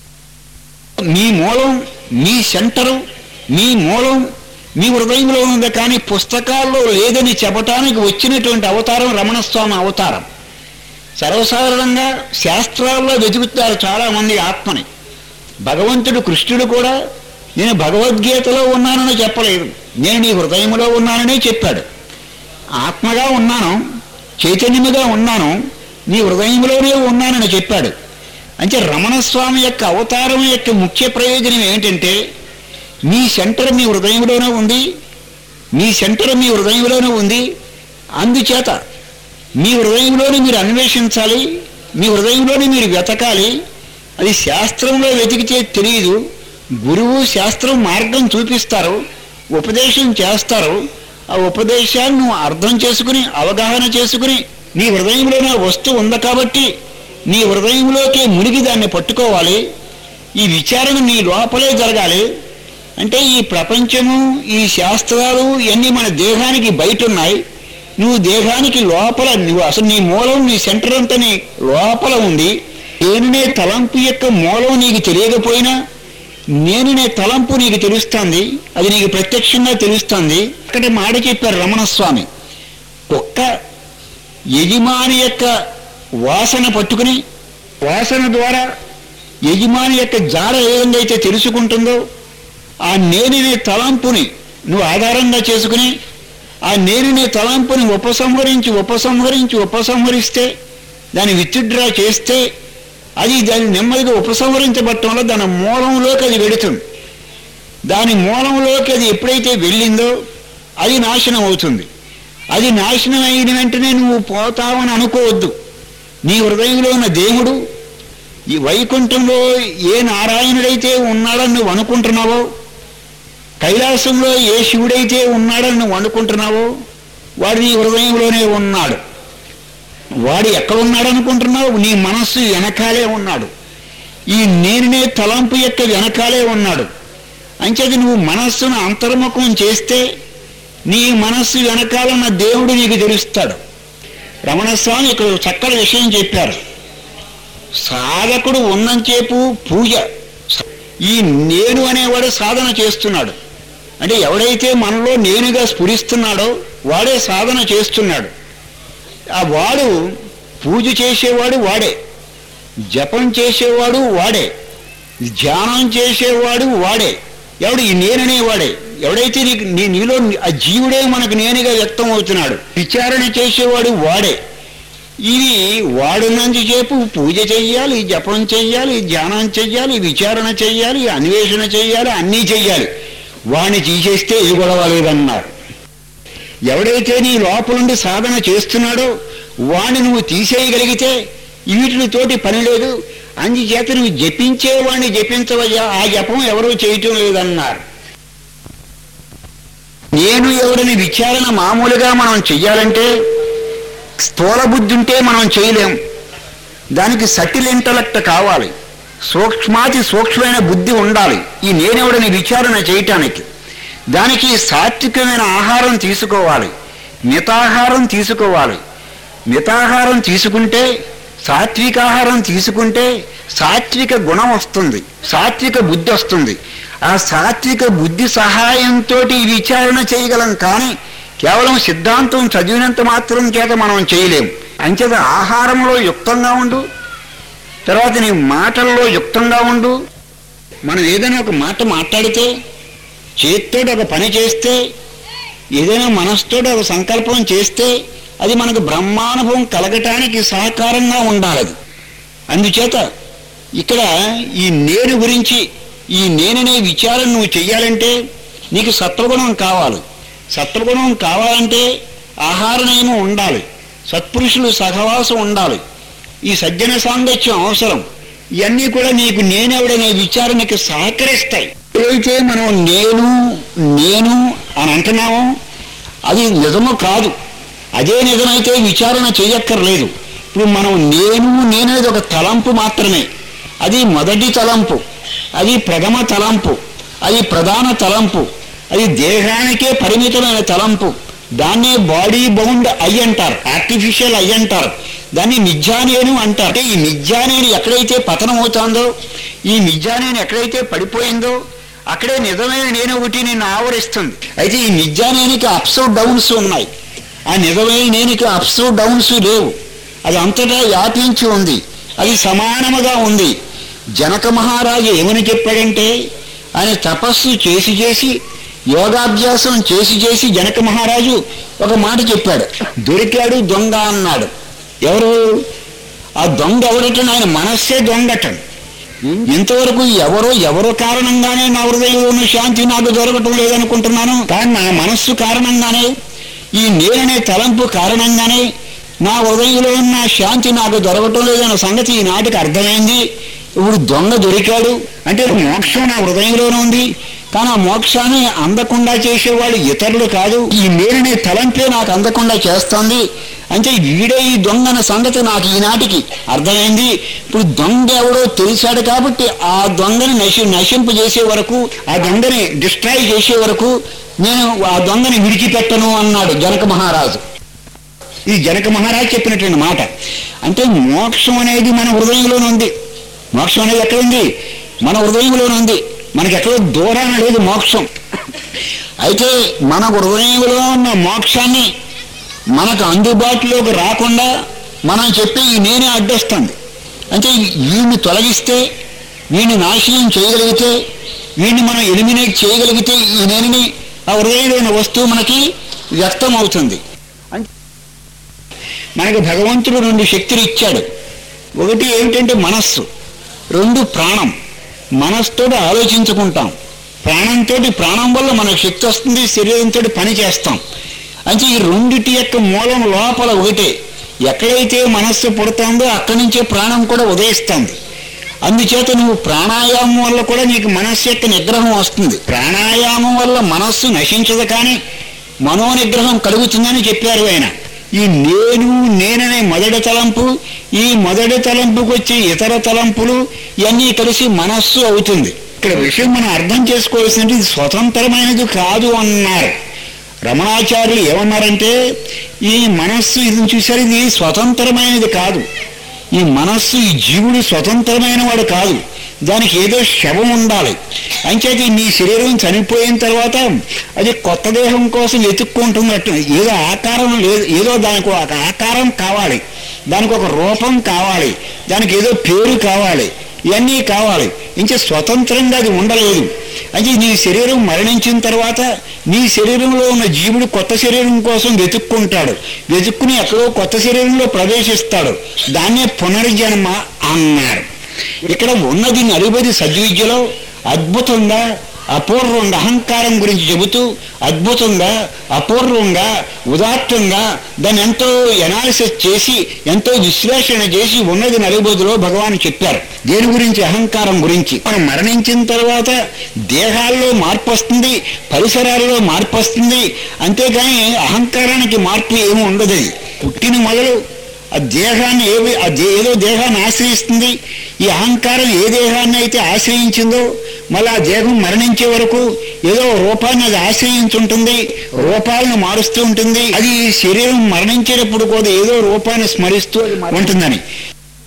మీ మూలం మీ సెంటరు మీ మూలం మీ హృదయంలో ఉంది కానీ పుస్తకాల్లో లేదని చెప్పటానికి వచ్చినటువంటి అవతారం రమణస్వామి అవతారం సర్వసాధారణంగా శాస్త్రాల్లో వెతుకుతారు చాలామంది ఆత్మని భగవంతుడు కృష్ణుడు కూడా నేను భగవద్గీతలో ఉన్నానని చెప్పలేదు నేను నీ హృదయంలో ఉన్నాననే చెప్పాడు ఆత్మగా ఉన్నాను చైతన్యముగా ఉన్నాను నీ హృదయంలోనే ఉన్నానని చెప్పాడు అంటే రమణస్వామి యొక్క అవతారం యొక్క ముఖ్య ప్రయోజనం ఏంటంటే మీ సెంటర్ మీ హృదయంలోనే ఉంది మీ సెంటర్ మీ హృదయంలోనే ఉంది అందుచేత మీ హృదయంలోని మీరు అన్వేషించాలి మీ హృదయంలోని మీరు వెతకాలి అది శాస్త్రంలో వెతికితే తెలియదు గురువు శాస్త్రం మార్గం చూపిస్తారు ఉపదేశం చేస్తారు ఆ ఉపదేశాన్ని నువ్వు అర్థం చేసుకుని అవగాహన చేసుకుని నీ హృదయంలోనే వస్తువు ఉంది కాబట్టి నీ హృదయంలోకి మునిగి దాన్ని పట్టుకోవాలి ఈ విచారణ నీ లోపలే జరగాలి అంటే ఈ ప్రపంచము ఈ శాస్త్రాలు ఇవన్నీ మన దేహానికి బయట ఉన్నాయి నువ్వు దేహానికి లోపల నువ్వు అసలు నీ మూలం నీ సెంటర్ అంతా నీ లోపల ఉంది నేనునే తలంపు యొక్క మూలం నీకు తెలియకపోయినా నేనునే తలంపు నీకు తెలుస్తుంది అది నీకు ప్రత్యక్షంగా తెలుస్తుంది అక్కడ మాట చెప్పారు రమణస్వామి ఒక్క యజమాని యొక్క వాసన పట్టుకుని వాసన ద్వారా యజమాని యొక్క జాడ ఏ విధంగా అయితే తెలుసుకుంటుందో ఆ నేనినే తలంపుని నువ్వు ఆధారంగా చేసుకుని ఆ నేనినే తలంపుని ఉపసంహరించి ఉపసంహరించి ఉపసంహరిస్తే దాన్ని విత్డ్రా చేస్తే అది దాన్ని నెమ్మదిగా ఉపసంహరించబట్టడం వల్ల దాని మూలంలోకి అది వెడుతుంది దాని మూలంలోకి అది ఎప్పుడైతే వెళ్ళిందో అది నాశనం అవుతుంది అది నాశనం అయిన వెంటనే నువ్వు పోతావని అనుకోవద్దు నీ హృదయంలో ఉన్న దేవుడు ఈ వైకుంఠంలో ఏ నారాయణుడైతే ఉన్నాడని నువ్వు అనుకుంటున్నావో కైలాసంలో ఏ శివుడైతే ఉన్నాడని నువ్వు అనుకుంటున్నావో వాడు నీ హృదయంలోనే ఉన్నాడు వాడు ఎక్కడ ఉన్నాడు అనుకుంటున్నావు నీ మనస్సు వెనకాలే ఉన్నాడు ఈ నేనునే తలంపు యొక్క వెనకాలే ఉన్నాడు అంచేది నువ్వు మనస్సును అంతర్ముఖం చేస్తే నీ మనస్సు వెనకాలన్న దేవుడు నీకు తెలుస్తాడు రమణస్వామి ఇక్కడ ఒక చక్కటి విషయం చెప్పారు సాధకుడు ఉన్నంచేపు పూజ ఈ నేను అనేవాడు సాధన చేస్తున్నాడు అంటే ఎవడైతే మనలో నేనుగా స్ఫురిస్తున్నాడో వాడే సాధన చేస్తున్నాడు ఆ వాడు పూజ చేసేవాడు వాడే జపం చేసేవాడు వాడే ధ్యానం చేసేవాడు వాడే ఎవడు ఈ నేననేవాడే ఎవడైతే నీకు నీ నీలో ఆ జీవుడే మనకు నేనుగా వ్యక్తం అవుతున్నాడు విచారణ చేసేవాడు వాడే ఇది వాడున్నంతసేపు పూజ చెయ్యాలి జపం చెయ్యాలి ధ్యానం చెయ్యాలి విచారణ చెయ్యాలి అన్వేషణ చెయ్యాలి అన్నీ చెయ్యాలి వాణ్ణి తీసేస్తే ఇది గొడవ లేదన్నారు ఎవడైతే నీ లోపలుండి సాధన చేస్తున్నాడో వాణ్ణి నువ్వు తీసేయగలిగితే వీటితోటి పని లేదు అందుచేత నువ్వు జపించేవాణ్ణి జపించవయ్యా ఆ జపం ఎవరూ చేయటం లేదన్నారు నేను ఎవరిని విచారణ మామూలుగా మనం చెయ్యాలంటే స్థూల బుద్ధి ఉంటే మనం చేయలేం దానికి సటిల్ ఇంటలెక్ట్ కావాలి సూక్ష్మాతి సూక్ష్మమైన బుద్ధి ఉండాలి ఈ నేనెవడని విచారణ చేయటానికి దానికి సాత్వికమైన ఆహారం తీసుకోవాలి మితాహారం తీసుకోవాలి మితాహారం తీసుకుంటే సాత్విక ఆహారం తీసుకుంటే సాత్విక గుణం వస్తుంది సాత్విక బుద్ధి వస్తుంది ఆ సాత్విక బుద్ధి సహాయంతో ఈ విచారణ చేయగలం కానీ కేవలం సిద్ధాంతం చదివినంత మాత్రం చేత మనం చేయలేం అంచేత ఆహారంలో యుక్తంగా ఉండు తర్వాత నీ మాటల్లో యుక్తంగా ఉండు మనం ఏదైనా ఒక మాట మాట్లాడితే చేతితోటి ఒక పని చేస్తే ఏదైనా మనసుతోటి ఒక సంకల్పం చేస్తే అది మనకు బ్రహ్మానుభవం కలగటానికి సహకారంగా ఉండాలి అది అందుచేత ఇక్కడ ఈ నేను గురించి ఈ నేననే విచారం నువ్వు చెయ్యాలంటే నీకు సత్వగుణం కావాలి సత్వగుణం కావాలంటే ఆహార నియమం ఉండాలి సత్పురుషులు సహవాసం ఉండాలి ఈ సజ్జన సాంగత్యం అవసరం ఇవన్నీ కూడా నీకు నేనెవడనే విచారణకి సహకరిస్తాయి ఏదైతే మనం నేను నేను అని అంటున్నామో అది నిజము కాదు అదే నిజమైతే విచారణ చేయక్కర్లేదు ఇప్పుడు మనం నేను నేనేది ఒక తలంపు మాత్రమే అది మొదటి తలంపు అది ప్రథమ తలంపు అది ప్రధాన తలంపు అది దేహానికే పరిమితమైన తలంపు దాన్నే బాడీ బౌండ్ అయ్యి అంటారు ఆర్టిఫిషియల్ అయ్యి అంటారు దాన్ని మిథ్యానేను అంటారు అంటే ఈ మిథ్యానేని ఎక్కడైతే పతనం అవుతుందో ఈ మిథ్యానేని ఎక్కడైతే పడిపోయిందో అక్కడే నిజమైన నేను ఒకటి నిన్ను ఆవరిస్తుంది అయితే ఈ నిజానేనికి అప్స్ డౌన్స్ ఉన్నాయి ఆ నిజమైన నేనికి అప్స్ డౌన్స్ లేవు అది అంతటా వ్యాపించి ఉంది అది సమానముగా ఉంది జనక మహారాజు ఏమని చెప్పాడంటే ఆయన తపస్సు చేసి చేసి యోగాభ్యాసం చేసి చేసి జనక మహారాజు ఒక మాట చెప్పాడు దొరికాడు దొంగ అన్నాడు ఎవరు ఆ దొంగ ఎవడటం ఆయన మనస్సే దొంగటం ఇంతవరకు ఎవరో ఎవరో కారణంగానే నా హృదయంలో ఉన్న శాంతి నాకు దొరకటం లేదనుకుంటున్నాను కానీ నా మనస్సు కారణంగానే ఈ నేననే తలంపు కారణంగానే నా హృదయంలో ఉన్న శాంతి నాకు దొరకటం లేదన్న సంగతి ఈనాటికి అర్థమైంది ఇప్పుడు దొంగ దొరికాడు అంటే మోక్షం నా హృదయంలోనే ఉంది కానీ ఆ మోక్షాన్ని అందకుండా చేసేవాళ్ళు ఇతరులు కాదు ఈ నేననే తలంపే నాకు అందకుండా చేస్తోంది అంటే వీడే ఈ దొంగ అన్న సంగతి నాకు ఈనాటికి అర్థమైంది ఇప్పుడు దొంగ ఎవడో తెలిసాడు కాబట్టి ఆ దొంగని నశి నశింపు చేసే వరకు ఆ దొంగని డిస్ట్రాయ్ చేసే వరకు నేను ఆ దొంగని విడిచిపెట్టను అన్నాడు జనక మహారాజు ఇది జనక మహారాజు చెప్పినటువంటి మాట అంటే మోక్షం అనేది మన హృదయంలోనే ఉంది మోక్షం అనేది ఎక్కడ ఉంది మన హృదయంలోనే ఉంది మనకి ఎక్కడో దూరాన లేదు మోక్షం అయితే మన హృదయంలో ఉన్న మోక్షాన్ని మనకు అందుబాటులోకి రాకుండా మనం చెప్పి ఈ నేనే అడ్డొస్తుంది అంటే వీడిని తొలగిస్తే వీడిని నాశనం చేయగలిగితే వీడిని మనం ఎలిమినేట్ చేయగలిగితే ఈ నేనిని ఆ హృదయంలో ఉన్న వస్తువు మనకి వ్యక్తం అవుతుంది అంటే మనకు భగవంతుడు రెండు శక్తులు ఇచ్చాడు ఒకటి ఏమిటంటే మనస్సు రెండు ప్రాణం మనస్సుతో ఆలోచించుకుంటాం ప్రాణంతో ప్రాణం వల్ల మనకు శక్తి వస్తుంది శరీరంతో పని చేస్తాం అంటే ఈ రెండిటి యొక్క మూలం లోపల ఒకటే ఎక్కడైతే మనస్సు పుడుతుందో అక్కడి నుంచే ప్రాణం కూడా ఉదయిస్తుంది అందుచేత నువ్వు ప్రాణాయామం వల్ల కూడా నీకు మనస్సు యొక్క నిగ్రహం వస్తుంది ప్రాణాయామం వల్ల మనస్సు నశించదు కానీ మనోనిగ్రహం కలుగుతుందని చెప్పారు ఆయన ఈ నేను నేననే మొదటి తలంపు ఈ మొదటి తలంపుకు వచ్చే ఇతర తలంపులు ఇవన్నీ కలిసి మనస్సు అవుతుంది ఇక్కడ విషయం మనం అర్థం చేసుకోవాల్సింది ఇది స్వతంత్రమైనది కాదు అన్నారు రమణాచార్యులు ఏమన్నారంటే ఈ మనస్సు ఇది చూసారు ఇది స్వతంత్రమైనది కాదు ఈ మనస్సు ఈ జీవుడు స్వతంత్రమైన వాడు కాదు దానికి ఏదో శవం ఉండాలి అంచేది నీ శరీరం చనిపోయిన తర్వాత అది కొత్త దేహం కోసం వెతుక్కుంటున్నట్టు ఏదో ఆకారం లేదు ఏదో దానికి ఒక ఆకారం కావాలి దానికి ఒక రూపం కావాలి దానికి ఏదో పేరు కావాలి ఇవన్నీ కావాలి ఇంకా స్వతంత్రంగా అది ఉండలేదు అంటే నీ శరీరం మరణించిన తర్వాత నీ శరీరంలో ఉన్న జీవుడు కొత్త శరీరం కోసం వెతుక్కుంటాడు వెతుక్కుని ఎక్కడో కొత్త శరీరంలో ప్రవేశిస్తాడు దాన్నే పునర్జన్మ అన్నారు ఇక్కడ ఉన్నది నలుబది సద్విద్యలో అద్భుతంగా అపూర్వంగా అహంకారం గురించి చెబుతూ అద్భుతంగా అపూర్వంగా ఉదాత్తంగా దాన్ని ఎంతో ఎనాలిసిస్ చేసి ఎంతో విశ్లేషణ చేసి ఉన్నది నలుబదిలో భగవాన్ చెప్పారు దేని గురించి అహంకారం గురించి మనం మరణించిన తర్వాత దేహాల్లో మార్పు వస్తుంది పరిసరాల్లో మార్పు వస్తుంది అంతేగాని అహంకారానికి మార్పు ఏమి ఉండదు అది. పుట్టిన మొదలు ఆ దేహాన్ని ఏవి ఆ దే- ఏదో దేహాన్ని ఆశ్రయిస్తుంది ఈ అహంకారం ఏ దేహాన్ని అయితే ఆశ్రయించిందో మళ్ళీ ఆ దేహం మరణించే వరకు ఏదో రూపాన్ని అది ఆశ్రయించుంటుంది రూపాలను మారుస్తూ ఉంటుంది అది శరీరం మరణించేటప్పుడు కూడా ఏదో రూపాన్ని స్మరిస్తూ అది ఉంటుందని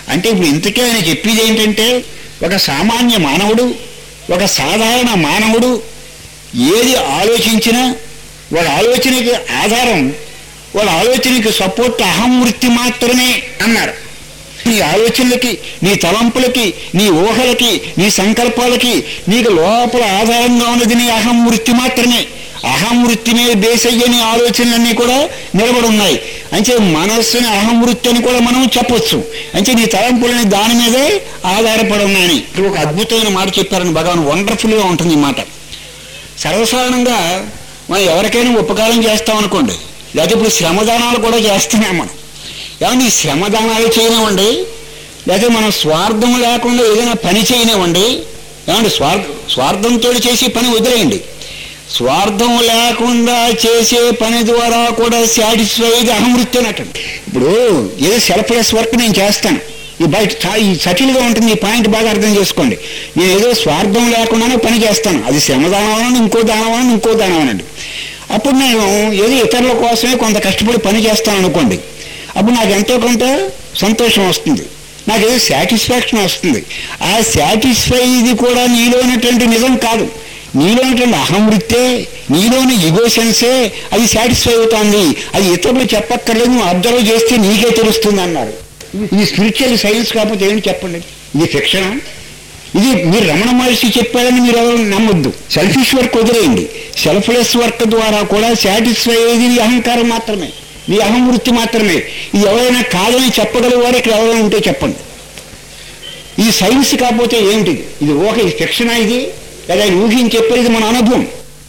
అంటే ఇప్పుడు ఇంతకే ఆయన చెప్పేది ఏంటంటే ఒక సామాన్య మానవుడు ఒక సాధారణ మానవుడు ఏది ఆలోచించినా వాడి ఆలోచనకి ఆధారం వాడి ఆలోచనకి సపోర్ట్ అహం వృత్తి మాత్రమే అన్నారు నీ ఆలోచనలకి నీ తలంపులకి నీ ఊహలకి నీ సంకల్పాలకి నీకు లోపల ఆధారంగా ఉన్నది నీ అహం వృత్తి మాత్రమే అహం వృత్తి మీద బేస్ అయ్యే నీ ఆలోచనలన్నీ కూడా నిలబడి ఉన్నాయి అంటే మనస్సుని అహం వృత్తి అని కూడా మనం చెప్పొచ్చు అంటే నీ తలంపులని దాని మీదే ఆధారపడి ఉన్నాయని ఇక్కడ ఒక అద్భుతమైన మాట చెప్పారని భగవాన్ వండర్ఫుల్గా ఉంటుంది ఈ మాట సర్వసాధారణంగా మనం ఎవరికైనా ఉపకారం చేస్తాం అనుకోండి లేకపోతే ఇప్పుడు శ్రమదానాలు కూడా చేస్తున్నాం మనం ఏమండి ఈ శ్రమదానాలు చేయనివ్వండి లేకపోతే మనం స్వార్థం లేకుండా ఏదైనా పని చేయనివ్వండి ఏమండి స్వార్థ స్వార్థంతో చేసే పని వదిలేయండి స్వార్థం లేకుండా చేసే పని ద్వారా కూడా సాటిస్ఫైగా అహమృత్తి అన్నట్టు ఇప్పుడు ఏదో సెల్ఫ్లెస్ వర్క్ నేను చేస్తాను ఈ బయట చా- ఈ సటిల్గా ఉంటుంది ఈ పాయింట్ బాగా అర్థం చేసుకోండి నేను ఏదో స్వార్థం లేకుండానే పని చేస్తాను అది శ్రమదానం అనండి ఇంకో దానం అనండి ఇంకో దానం అనండి అప్పుడు నేను ఏదో ఇతరుల కోసమే కొంత కష్టపడి పని చేస్తాను అనుకోండి అప్పుడు నాకు ఎంతో కొంత సంతోషం వస్తుంది నాకు ఏదో సాటిస్ఫాక్షన్ వస్తుంది ఆ సాటిస్ఫై ఇది కూడా నీలోనటువంటి నిజం కాదు నీలోనటువంటి అహమృత్తే నీలోని ఇగోషన్సే అది సాటిస్ఫై అవుతుంది అది ఇతరులు చెప్పక్కర్లేదు నువ్వు అబ్జర్వ్ చేస్తే నీకే తెలుస్తుంది అన్నారు ఇది స్పిరిచువల్ సైన్స్ కాకపోతే ఏంటి చెప్పండి ఇది ఫిక్షన ఇది మీరు రమణ మహర్షి చెప్పారని మీరు ఎవరు నమ్మొద్దు సెల్ఫిష్ వర్క్ వదిలేయండి సెల్ఫ్లెస్ వర్క్ ద్వారా కూడా సాటిస్ఫై అయ్యేది నీ అహంకారం మాత్రమే నీ అహం వృత్తి మాత్రమే ఇది ఎవరైనా కాదని చెప్పగలిగేవారు ఇక్కడ ఎవరైనా ఉంటే చెప్పండి ఇది సైన్స్ కాకపోతే ఏమిటి ఇది ఓకే ఇది ఫిక్షనా ఇది లేదా ఆయన ఊహించి చెప్పేది మన అనుభవం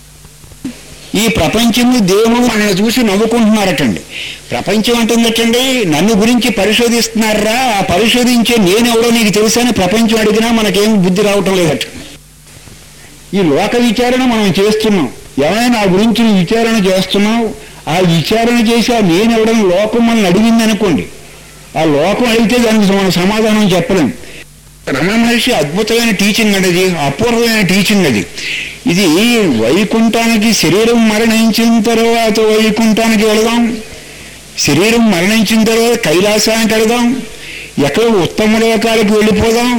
ఈ ప్రపంచము దేవుడు మనల్ని చూసి నవ్వుకుంటున్నారటండి ప్రపంచం అంటుందటండి నన్ను గురించి పరిశోధిస్తున్నారా ఆ పరిశోధించే నేనెవడో నీకు తెలుసని ప్రపంచం అడిగినా మనకేం బుద్ధి రావటం లేదట ఈ లోక విచారణ మనం చేస్తున్నాం ఏమైనా నా గురించి నువ్వు విచారణ చేస్తున్నావు ఆ విచారణ చేసి ఆ నేనెవడం లోకం మనల్ని అడిగింది అనుకోండి ఆ లోకం అడిగితే దానికి మనం సమాధానం చెప్పలేం రమణ మహర్షి అద్భుతమైన టీచింగ్ అండి అది అపూర్వమైన టీచింగ్ అది ఇది వైకుంఠానికి శరీరం మరణించిన తర్వాత వైకుంఠానికి వెళదాం శరీరం మరణించిన తర్వాత కైలాసానికి వెళదాం ఎక్కడ ఉత్తమ లోకాలకు వెళ్ళిపోదాం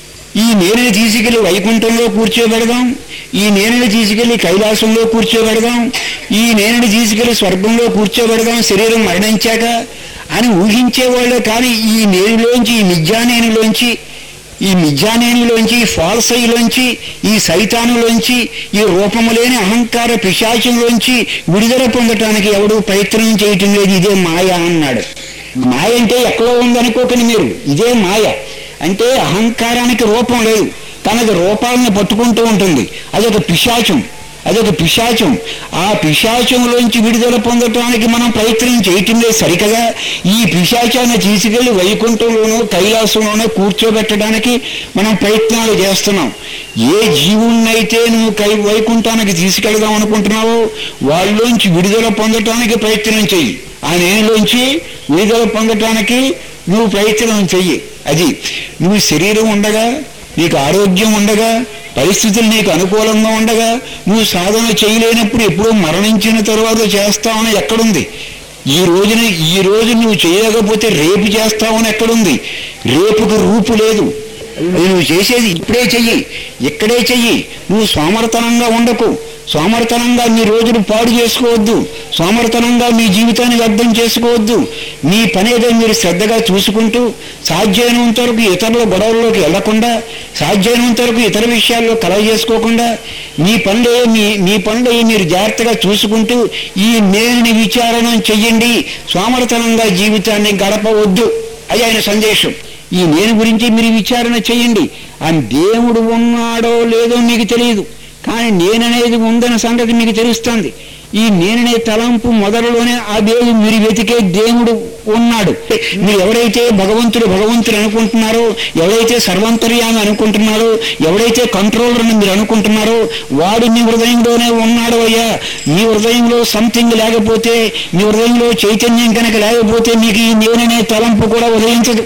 ఈ నేనని తీసుకెళ్లి వైకుంఠంలో కూర్చోబెడదాం ఈ నేనని తీసుకెళ్లి కైలాసంలో కూర్చోబెడదాం ఈ నేనని తీసుకెళ్లి స్వర్గంలో కూర్చోబెడదాం శరీరం మరణించాక అని ఊహించేవాళ్ళు కానీ ఈ నేనులోంచి ఈ నిజానేనిలోంచి ఈ నిజానేనిలోంచి ఈ ఫాల్సైలోంచి ఈ సైతానులోంచి ఈ రూపము లేని అహంకార పిశాచంలోంచి విడుదల పొందటానికి ఎవడు ప్రయత్నం చేయటం లేదు ఇదే మాయ అన్నాడు మాయ అంటే ఎక్కడో ఉందనుకోకండి మీరు ఇదే మాయ అంటే అహంకారానికి రూపం లేదు తనది రూపాలను పట్టుకుంటూ ఉంటుంది అదొక పిశాచం అదొక పిశాచం ఆ పిశాచంలోంచి విడుదల పొందటానికి మనం ప్రయత్నం చేయటం లేదు సరికదా ఈ పిశాచాన్ని తీసుకెళ్లి వైకుంఠంలోనో కైలాసంలోనో కూర్చోబెట్టడానికి మనం ప్రయత్నాలు చేస్తున్నాం ఏ జీవుణ్ణైతే నువ్వు కై వైకుంఠానికి తీసుకెళ్దాం అనుకుంటున్నావో వాళ్ళలోంచి విడుదల పొందటానికి ప్రయత్నం చెయ్యి ఆ నేనులోంచి విడుదల పొందటానికి నువ్వు ప్రయత్నం చెయ్యి అది నువ్వు శరీరం ఉండగా నీకు ఆరోగ్యం ఉండగా పరిస్థితులు నీకు అనుకూలంగా ఉండగా నువ్వు సాధన చేయలేనప్పుడు ఎప్పుడో మరణించిన తరువాత చేస్తావని ఎక్కడుంది ఈ రోజున ఈ రోజు నువ్వు చేయలేకపోతే రేపు చేస్తావని ఎక్కడుంది రేపుకు రూపు లేదు అది నువ్వు చేసేది ఇప్పుడే చెయ్యి ఇక్కడే చెయ్యి నువ్వు సోమరతనంగా ఉండకు సోమరతనంగా మీ రోజులు పాడు చేసుకోవద్దు సోమరతనంగా మీ జీవితాన్ని వ్యర్థం చేసుకోవద్దు మీ పని ఏదో మీరు శ్రద్ధగా చూసుకుంటూ సాధ్యమైనంత వరకు ఇతరుల గొడవల్లోకి వెళ్లకుండా సాధ్యమైనంత వరకు ఇతర విషయాల్లో కలవ చేసుకోకుండా మీ పనులే మీ మీ పనులు మీరు జాగ్రత్తగా చూసుకుంటూ ఈ నేని విచారణ చెయ్యండి సోమరతనంగా జీవితాన్ని గడపవద్దు అది ఆయన సందేశం ఈ నేను గురించి మీరు విచారణ చేయండి ఆ దేవుడు ఉన్నాడో లేదో మీకు తెలియదు కానీ నేననేది ఉందన్న సంగతి మీకు తెలుస్తుంది ఈ నేననే తలంపు మొదలులోనే ఆ దేవుడు మీరు వెతికే దేవుడు ఉన్నాడు మీరు ఎవరైతే భగవంతుడు భగవంతుడు అనుకుంటున్నారో ఎవరైతే సర్వంతర్యాన్ని అనుకుంటున్నారో ఎవరైతే కంట్రోలర్ అని మీరు అనుకుంటున్నారో వాడు మీ హృదయంలోనే ఉన్నాడు అయ్యా మీ హృదయంలో సంథింగ్ లేకపోతే మీ హృదయంలో చైతన్యం కనుక లేకపోతే మీకు ఈ నేననే తలంపు కూడా ఉదయించదు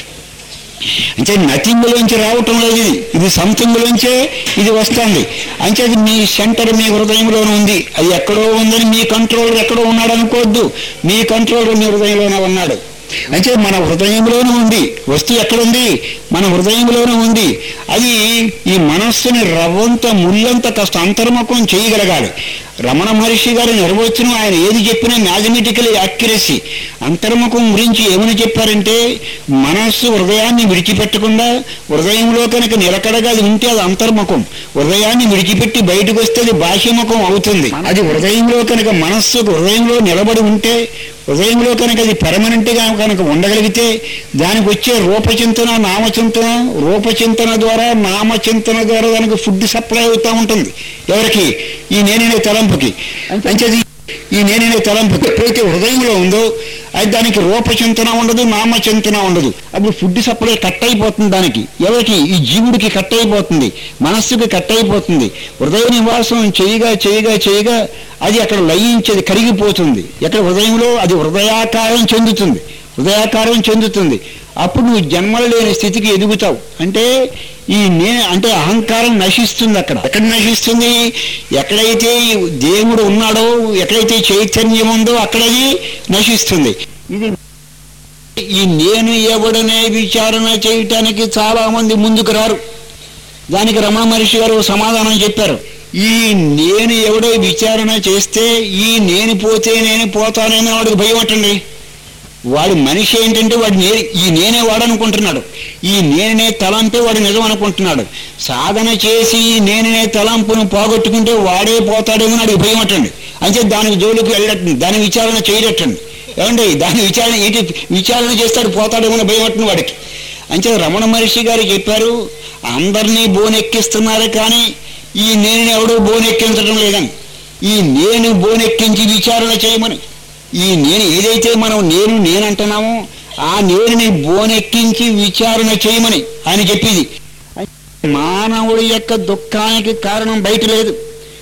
అంటే నథింగ్ లోంచి రావటం లేదు ఇది ఇది సంథింగ్ లోంచే ఇది వస్తుంది అంటే అది మీ సెంటర్ మీ హృదయంలోనే ఉంది అది ఎక్కడో ఉందని మీ కంట్రోలర్ ఎక్కడో ఉన్నాడు అనుకోవద్దు మీ కంట్రోలర్ మీ హృదయంలోనే ఉన్నాడు అంటే మన హృదయంలోనే ఉంది వస్తువు ఎక్కడుంది మన హృదయంలోనే ఉంది అది ఈ మనస్సుని రవ్వంత ముళ్ళంత కాస్త అంతర్ముఖం చేయగలగాలి రమణ మహర్షి గారి నిర్వచనం ఆయన ఏది చెప్పినా మ్యాథమెటికల్ యాక్యురసీ అంతర్ముఖం గురించి ఏమని చెప్పారంటే మనస్సు హృదయాన్ని విడిచిపెట్టకుండా హృదయంలో కనుక నిలకడగా అది ఉంటే అది అంతర్ముఖం హృదయాన్ని విడిచిపెట్టి బయటకు వస్తే అది బాహ్యముఖం అవుతుంది అది హృదయంలో కనుక మనస్సు హృదయంలో నిలబడి ఉంటే హృదయంలో కనుక అది పెర్మనెంట్ గా కనుక ఉండగలిగితే దానికి వచ్చే రూపచింతన నామచింతన రూపచింతన ద్వారా నామచింతన ద్వారా దానికి ఫుడ్ సప్లై అవుతూ ఉంటుంది ఎవరికి ఈ నేననే తలంపుకి అంచేది ఈ నేననే తలంపుకి ఎప్పుడైతే హృదయంలో ఉందో అది దానికి రూపచింతన ఉండదు నామచింతన ఉండదు అప్పుడు ఫుడ్ సప్లై కట్ అయిపోతుంది దానికి ఎవరికి ఈ జీవుడికి కట్ అయిపోతుంది మనస్సుకి కట్ అయిపోతుంది హృదయ నివాసం చేయగా చేయగా చేయగా అది అక్కడ లయించేది కరిగిపోతుంది ఎక్కడ హృదయంలో అది హృదయాకారం చెందుతుంది హృదయాకారం చెందుతుంది అప్పుడు నువ్వు జన్మలు లేని స్థితికి ఎదుగుతావు అంటే ఈ నే అంటే అహంకారం నశిస్తుంది అక్కడ ఎక్కడ నశిస్తుంది ఎక్కడైతే ఈ దేవుడు ఉన్నాడో ఎక్కడైతే చైతన్యం ఉందో అక్కడది నశిస్తుంది ఇది ఈ నేను ఎవడనే విచారణ చేయటానికి చాలా మంది ముందుకు రారు దానికి రమణ మహర్షి గారు సమాధానం చెప్పారు ఈ నేను ఎవడో విచారణ చేస్తే ఈ నేను పోతే నేను పోతానేమో వాడికి భయం అట్టండి వాడి మనిషి ఏంటంటే వాడు నే ఈ నేనే వాడు అనుకుంటున్నాడు ఈ నేనే తలంపే వాడు నిజం అనుకుంటున్నాడు సాధన చేసి ఈ నేనే తలంపును పోగొట్టుకుంటే వాడే పోతాడేమో వాడికి భయం అట్టండి అంటే దానికి జోలికి వెళ్ళటండి దాని విచారణ చేయరట్టండి ఏమండి దాని విచారణ ఏంటి విచారణ చేస్తాడు పోతాడేమో అని భయం అట్టండి వాడికి అంటే రమణ మహర్షి గారు చెప్పారు అందరినీ బోనెక్కిస్తున్నారు కానీ ఈ నేను ఎవడో బోనెక్కించడం లేదని ఈ నేను బోనెక్కించి విచారణ చేయమని ఈ నేను ఏదైతే మనం నేను నేనంటున్నామో ఆ నేనుని బోనెక్కించి విచారణ చేయమని ఆయన చెప్పింది మానవుడి యొక్క దుఃఖానికి కారణం బయట లేదు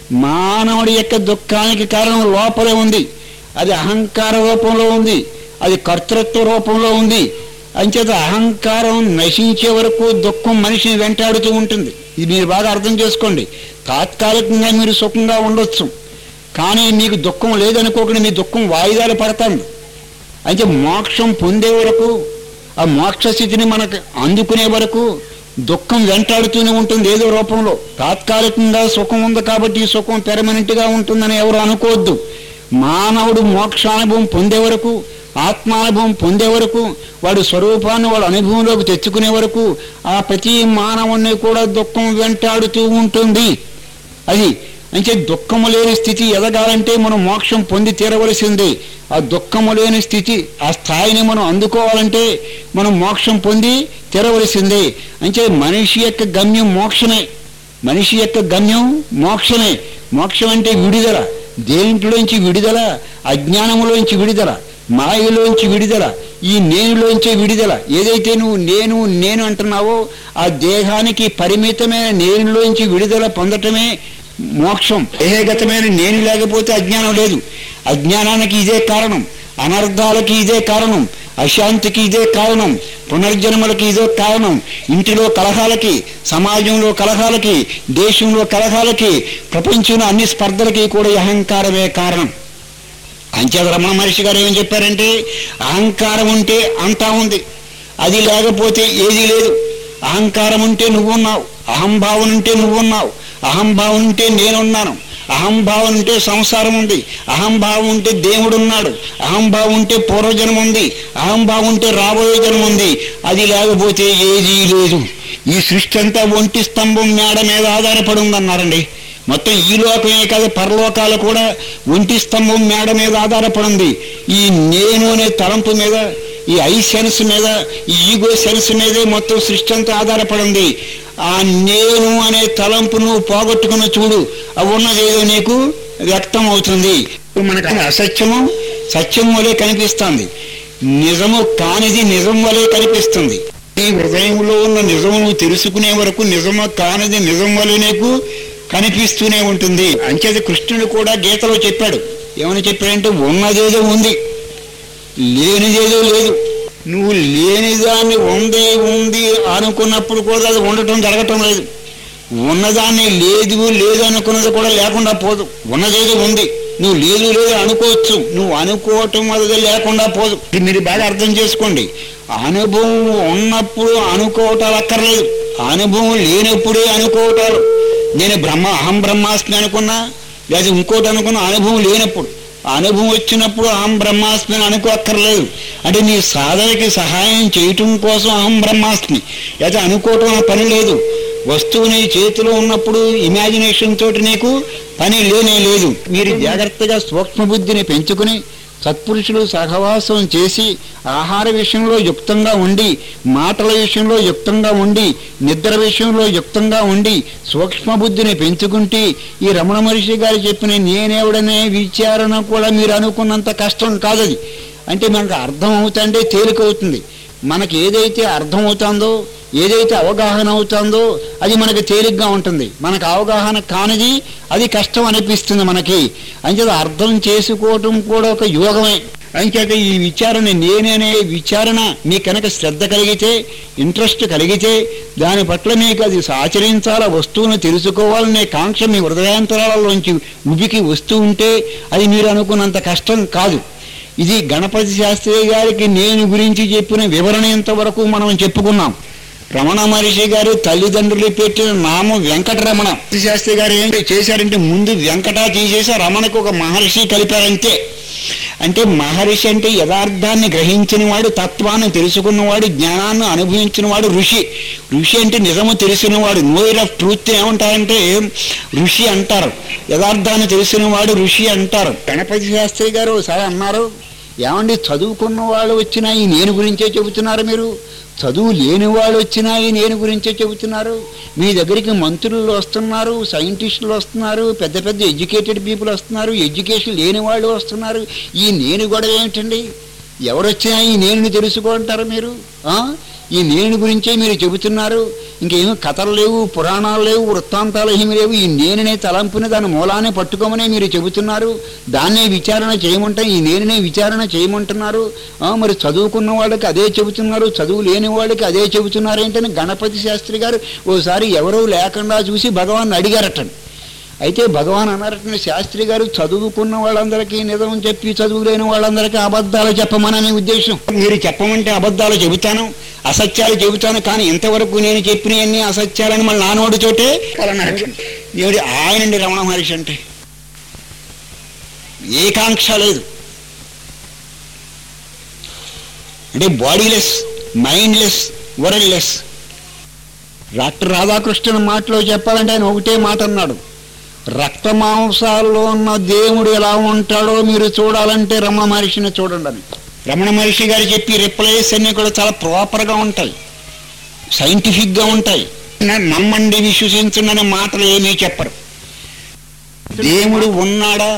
మానవుడి యొక్క దుఃఖానికి కారణం లోపలే ఉంది అది అహంకార రూపంలో ఉంది అది కర్తృత్వ రూపంలో ఉంది అంచేత అహంకారం నశించే వరకు దుఃఖం మనిషిని వెంటాడుతూ ఉంటుంది ఇది మీరు బాగా అర్థం చేసుకోండి తాత్కాలికంగా మీరు సుఖంగా ఉండొచ్చు కానీ మీకు దుఃఖం లేదనుకోకుండా మీ దుఃఖం వాయిదాలు పడతాను అయితే మోక్షం పొందే వరకు ఆ మోక్ష స్థితిని మనకు అందుకునే వరకు దుఃఖం వెంటాడుతూనే ఉంటుంది ఏదో రూపంలో తాత్కాలికంగా సుఖం ఉంది కాబట్టి ఈ సుఖం పెర్మనెంట్గా ఉంటుందని ఎవరు అనుకోవద్దు మానవుడు మోక్షానుభవం పొందే వరకు ఆత్మానుభవం పొందే వరకు వాడు స్వరూపాన్ని వాడు అనుభవంలోకి తెచ్చుకునే వరకు ఆ ప్రతి మానవుణ్ణి కూడా దుఃఖం వెంటాడుతూ ఉంటుంది అది అంటే దుఃఖము లేని స్థితి ఎదగాలంటే మనం మోక్షం పొంది తీరవలసిందే ఆ దుఃఖము లేని స్థితి ఆ స్థాయిని మనం అందుకోవాలంటే మనం మోక్షం పొంది తీరవలసిందే అంటే మనిషి యొక్క గమ్యం మోక్షమే మనిషి యొక్క గమ్యం మోక్షమే మోక్షం అంటే విడుదల దేంట్లోంచి విడుదల అజ్ఞానములోంచి విడుదల మాయలోంచి విడుదల ఈ నేనులోంచే విడుదల ఏదైతే నువ్వు నేను నేను అంటున్నావో ఆ దేహానికి పరిమితమైన నేనులోంచి విడుదల పొందటమే మోక్షం దేహగతమైన నేను లేకపోతే అజ్ఞానం లేదు అజ్ఞానానికి ఇదే కారణం అనర్థాలకి ఇదే కారణం అశాంతికి ఇదే కారణం పునర్జన్మలకి ఇదే కారణం ఇంటిలో కలహాలకి సమాజంలో కలహాలకి దేశంలో కలహాలకి ప్రపంచంలో అన్ని స్పర్ధలకి కూడా ఈ అహంకారమే కారణం అంచేత రమణ మహర్షి గారు ఏం చెప్పారంటే అహంకారం ఉంటే అంతా ఉంది అది లేకపోతే ఏదీ లేదు అహంకారం ఉంటే నువ్వున్నావు అహంభావం ఉంటే నువ్వున్నావు అహంభావం ఉంటే నేనున్నాను అహంభావం ఉంటే సంసారం ఉంది అహంభావం ఉంటే దేవుడు ఉన్నాడు అహంభావం ఉంటే పూర్వజన్మ ఉంది అహంభావం ఉంటే రాబోయే జన్మ ఉంది అది లేకపోతే ఏదీ లేదు ఈ సృష్టి అంతా ఒంటి స్తంభం మేడ మీద ఆధారపడి ఉందన్నారండి మొత్తం ఈ లోకమే కాదు పరలోకాలు కూడా ఒంటి స్తంభం మేడ మీద ఆధారపడి ఉంది ఈ నేను అనే తలంపు మీద ఈ ఐ సెన్స్ మీద ఈ ఈగో సెన్స్ మీదే మొత్తం సృష్టి అంతా ఆధారపడి ఉంది ఆ నేను అనే తలంపు నువ్వు పోగొట్టుకున్న చూడు అవి ఉన్నదేదో నీకు వ్యక్తం అవుతుంది ఇప్పుడు మనకు అసత్యము సత్యం వలె కనిపిస్తుంది నిజము కానిది నిజం వలె కనిపిస్తుంది నీ హృదయంలో ఉన్న నిజము నువ్వు తెలుసుకునే వరకు నిజము కానిది నిజం వలె నీకు కనిపిస్తూనే ఉంటుంది అంచేది కృష్ణుడు కూడా గీతలో చెప్పాడు ఏమని చెప్పాడంటే ఉన్నదేదో ఉంది లేనిదేదో లేదు నువ్వు లేనిదాన్ని ఉంది ఉంది అనుకున్నప్పుడు కూడా అది ఉండటం జరగటం లేదు ఉన్నదాన్ని లేదు లేదు అనుకున్నది కూడా లేకుండా పోదు ఉన్నదేదో ఉంది నువ్వు లేదు లేదు అనుకోవచ్చు నువ్వు అనుకోవటం అది లేకుండా పోదు ఇది మీరు బాగా అర్థం చేసుకోండి అనుభవం ఉన్నప్పుడు అనుకోవటాలు అక్కర్లేదు అనుభవం లేనప్పుడే అనుకోవటాలు నేను బ్రహ్మ అహం బ్రహ్మాస్మి అనుకున్నా లేదా ఇంకోటి అనుకున్నా అనుభవం లేనప్పుడు ఆ అనుభవం వచ్చినప్పుడు అహం బ్రహ్మాస్మి అని అనుకోక్కర్లేదు అంటే నీ సాధనకి సహాయం చేయటం కోసం అహం బ్రహ్మాస్మి లేదా అనుకోవటం ఆ పని లేదు వస్తువు నీ చేతిలో ఉన్నప్పుడు ఇమాజినేషన్ తోటి నీకు పని లేనే లేదు మీరు జాగ్రత్తగా సూక్ష్మ బుద్ధిని పెంచుకుని సత్పురుషులు సహవాసం చేసి ఆహార విషయంలో యుక్తంగా ఉండి మాటల విషయంలో యుక్తంగా ఉండి నిద్ర విషయంలో యుక్తంగా ఉండి సూక్ష్మ బుద్ధిని పెంచుకుంటే ఈ రమణ మహర్షి గారు చెప్పిన నేనేవడనే విచారణ కూడా మీరు అనుకున్నంత కష్టం కాదది అంటే మనకు అర్థం అవుతుంటే తేలికవుతుంది మనకి ఏదైతే అర్థం అవుతుందో ఏదైతే అవగాహన అవుతుందో అది మనకి తేలిగ్గా ఉంటుంది మనకు అవగాహన కానిది అది కష్టం అనిపిస్తుంది మనకి అంచేత అర్థం చేసుకోవటం కూడా ఒక యోగమే అంచేత ఈ విచారణ నేననే విచారణ మీ కనుక శ్రద్ధ కలిగితే ఇంట్రెస్ట్ కలిగితే దాని పట్ల మీకు అది ఆచరించాల వస్తువును తెలుసుకోవాలనే కాంక్ష మీ హృదయాంతరాలలోంచి ఉబికి వస్తూ ఉంటే అది మీరు అనుకున్నంత కష్టం కాదు ఇది గణపతి శాస్త్రి గారికి నేను గురించి చెప్పిన వివరణ ఇంతవరకు మనం చెప్పుకున్నాం రమణ మహర్షి గారు తల్లిదండ్రులు పెట్టిన నామం వెంకటరమణ శాస్త్రి గారు ఏం చేశారంటే ముందు వెంకట తీసేసి రమణకు ఒక మహర్షి కలిపారంతే అంటే మహర్షి అంటే యథార్థాన్ని గ్రహించిన వాడు తత్వాన్ని తెలుసుకున్నవాడు జ్ఞానాన్ని అనుభవించినవాడు ఋషి ఋషి అంటే నిజము తెలిసినవాడు నోయర్ ఆఫ్ ట్రూత్ ఏమంటారంటే ఋషి అంటారు యథార్థాన్ని తెలిసినవాడు ఋషి అంటారు గణపతి శాస్త్రి గారు ఒకసారి అన్నారు ఏమండి చదువుకున్న వాళ్ళు వచ్చినా ఈ నేను గురించే చెబుతున్నారు మీరు చదువు లేని వాళ్ళు వచ్చినా ఈ నేను గురించే చెబుతున్నారు మీ దగ్గరికి మంత్రులు వస్తున్నారు సైంటిస్టులు వస్తున్నారు పెద్ద పెద్ద ఎడ్యుకేటెడ్ పీపుల్ వస్తున్నారు ఎడ్యుకేషన్ లేని వాళ్ళు వస్తున్నారు ఈ నేను గొడవ ఏమిటండి ఎవరొచ్చినా ఈ నేను తెలుసుకుంటారు మీరు ఆ? ఈ నేను గురించే మీరు చెబుతున్నారు ఇంకేమీ కథలు లేవు పురాణాలు లేవు వృత్తాంతాలు ఏమి లేవు ఈ నేననే తలంపుని దాని మూలాన్ని పట్టుకోమనే మీరు చెబుతున్నారు దాన్నే విచారణ చేయమంటే ఈ నేననే విచారణ చేయమంటున్నారు ఆ, మరి చదువుకున్న వాళ్ళకి అదే చెబుతున్నారు చదువు లేని వాళ్ళకి అదే చెబుతున్నారు ఏంటని గణపతి శాస్త్రి గారు ఓసారి ఎవరూ లేకుండా చూసి భగవాన్ అడిగారటండి అయితే భగవాన్ అన్నారట శాస్త్రి గారు చదువుకున్న వాళ్ళందరికీ నిజం చెప్పి చదువు లేని వాళ్ళందరికీ అబద్ధాలు చెప్పమనని ఉద్దేశం మీరు చెప్పమంటే అబద్ధాలు చెబుతాను అసత్యాలు చెబుతాను కానీ ఇంతవరకు నేను చెప్పినవన్నీ అసత్యాలని మళ్ళీ నానోడి చోటే అన్నారట ఏమిటి ఆయనండి రమణ మహర్షి అంటే ఏకాంక్ష లేదు అంటే bodiless mindless worldless doctor Radhakrishnan మాటలో చెప్పాలంటే ఆయన ఒకటే మాట అన్నాడు రక్త మాంసాల్లో ఉన్న దేవుడు ఎలా ఉంటాడో మీరు చూడాలంటే రమణ మహర్షిని చూడండి అని రమణ మహర్షి గారు చెప్పి రిప్లైస్ అన్నీ కూడా చాలా ప్రాపర్గా ఉంటాయి సైంటిఫిక్గా ఉంటాయి న- నమ్మండి విశ్వసించండి అనే మాటలు ఏమీ చెప్పరు దేవుడు ఉన్నాడా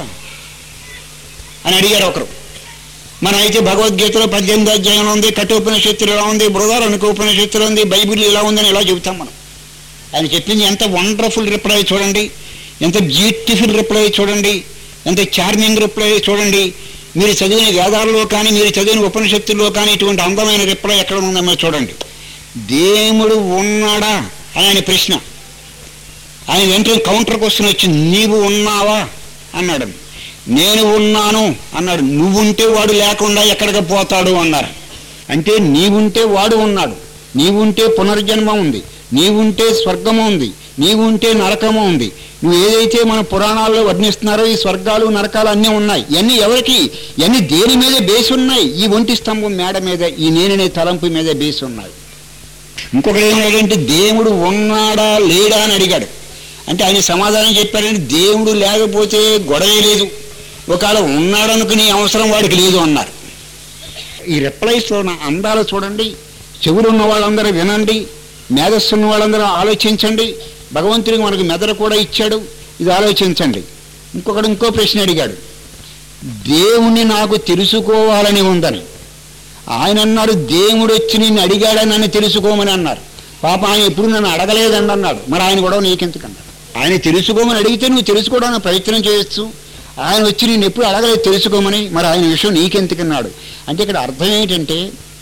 అని అడిగారు ఒకరు మన అయితే భగవద్గీతలో పద్దెనిమిది అధ్యాయంలో ఉంది కఠోపనిషత్తులు ఎలా ఉంది బృహదారణిక ఉపనిషత్తులు ఉంది బైబిల్ ఇలా ఉందని ఎలా చెబుతాం మనం ఆయన చెప్పింది ఎంత వండర్ఫుల్ రిప్లై చూడండి ఎంత బ్యూటిఫుల్ రిప్లై చూడండి ఎంత చార్మింగ్ రిప్లై చూడండి మీరు చదివిన వేదాల్లో కానీ మీరు చదివిన ఉపనిషత్తుల్లో కానీ ఇటువంటి అందమైన రిప్లై ఎక్కడ ఉందో మీరు చూడండి దేవుడు ఉన్నాడా అని ఆయన ప్రశ్న ఆయన వెంటనే కౌంటర్ క్వశ్చన్ వచ్చింది నీవు ఉన్నావా అన్నాడు నేను ఉన్నాను అన్నాడు నువ్వుంటే వాడు లేకుండా ఎక్కడికి పోతాడు అన్నారు అంటే నీవుంటే వాడు ఉన్నాడు నీవుంటే పునర్జన్మ ఉంది నీవుంటే స్వర్గము ఉంది నీవుంటే నరకము ఉంది నువ్వు ఏదైతే మన పురాణాల్లో వర్ణిస్తున్నారో ఈ స్వర్గాలు నరకాలు అన్నీ ఉన్నాయి ఇవన్నీ ఎవరికి ఇవన్నీ దేని మీద బేసి ఉన్నాయి ఈ ఒంటి స్తంభం మేడ మీద ఈ నేననే తలంపు మీద బేసి ఉన్నాయి ఇంకొకటి ఏమిటంటే దేవుడు ఉన్నాడా లేడా అని అడిగాడు అంటే ఆయన సమాధానం చెప్పారంటే దేవుడు లేకపోతే గొడవే లేదు ఒకవేళ ఉన్నాడనుకునే అవసరం వాడికి లేదు అన్నారు ఈ రిప్లైస్లో నా అందాలు చూడండి చెవులు ఉన్న వాళ్ళందరూ వినండి మేధస్సు ఉన్న వాళ్ళందరూ ఆలోచించండి భగవంతుడికి మనకు మెదడు కూడా ఇచ్చాడు ఇది ఆలోచించండి ఇంకొకడు ఇంకో ప్రశ్న అడిగాడు దేవుణ్ణి నాకు తెలుసుకోవాలని ఉందని ఆయన అన్నాడు దేవుడు వచ్చి నిన్ను అడిగాడని నన్ను తెలుసుకోమని అన్నారు పాప ఆయన ఎప్పుడు నన్ను అడగలేదండి అన్నాడు మరి ఆయన కూడా నీకెందుకన్నాడు ఆయన తెలుసుకోమని అడిగితే నువ్వు తెలుసుకోవడానికి ప్రయత్నం చేయొచ్చు ఆయన వచ్చి నేను ఎప్పుడు అడగలేదు తెలుసుకోమని మరి ఆయన విషయం నీకెందుకన్నాడు అంటే ఇక్కడ అర్థం ఏంటంటే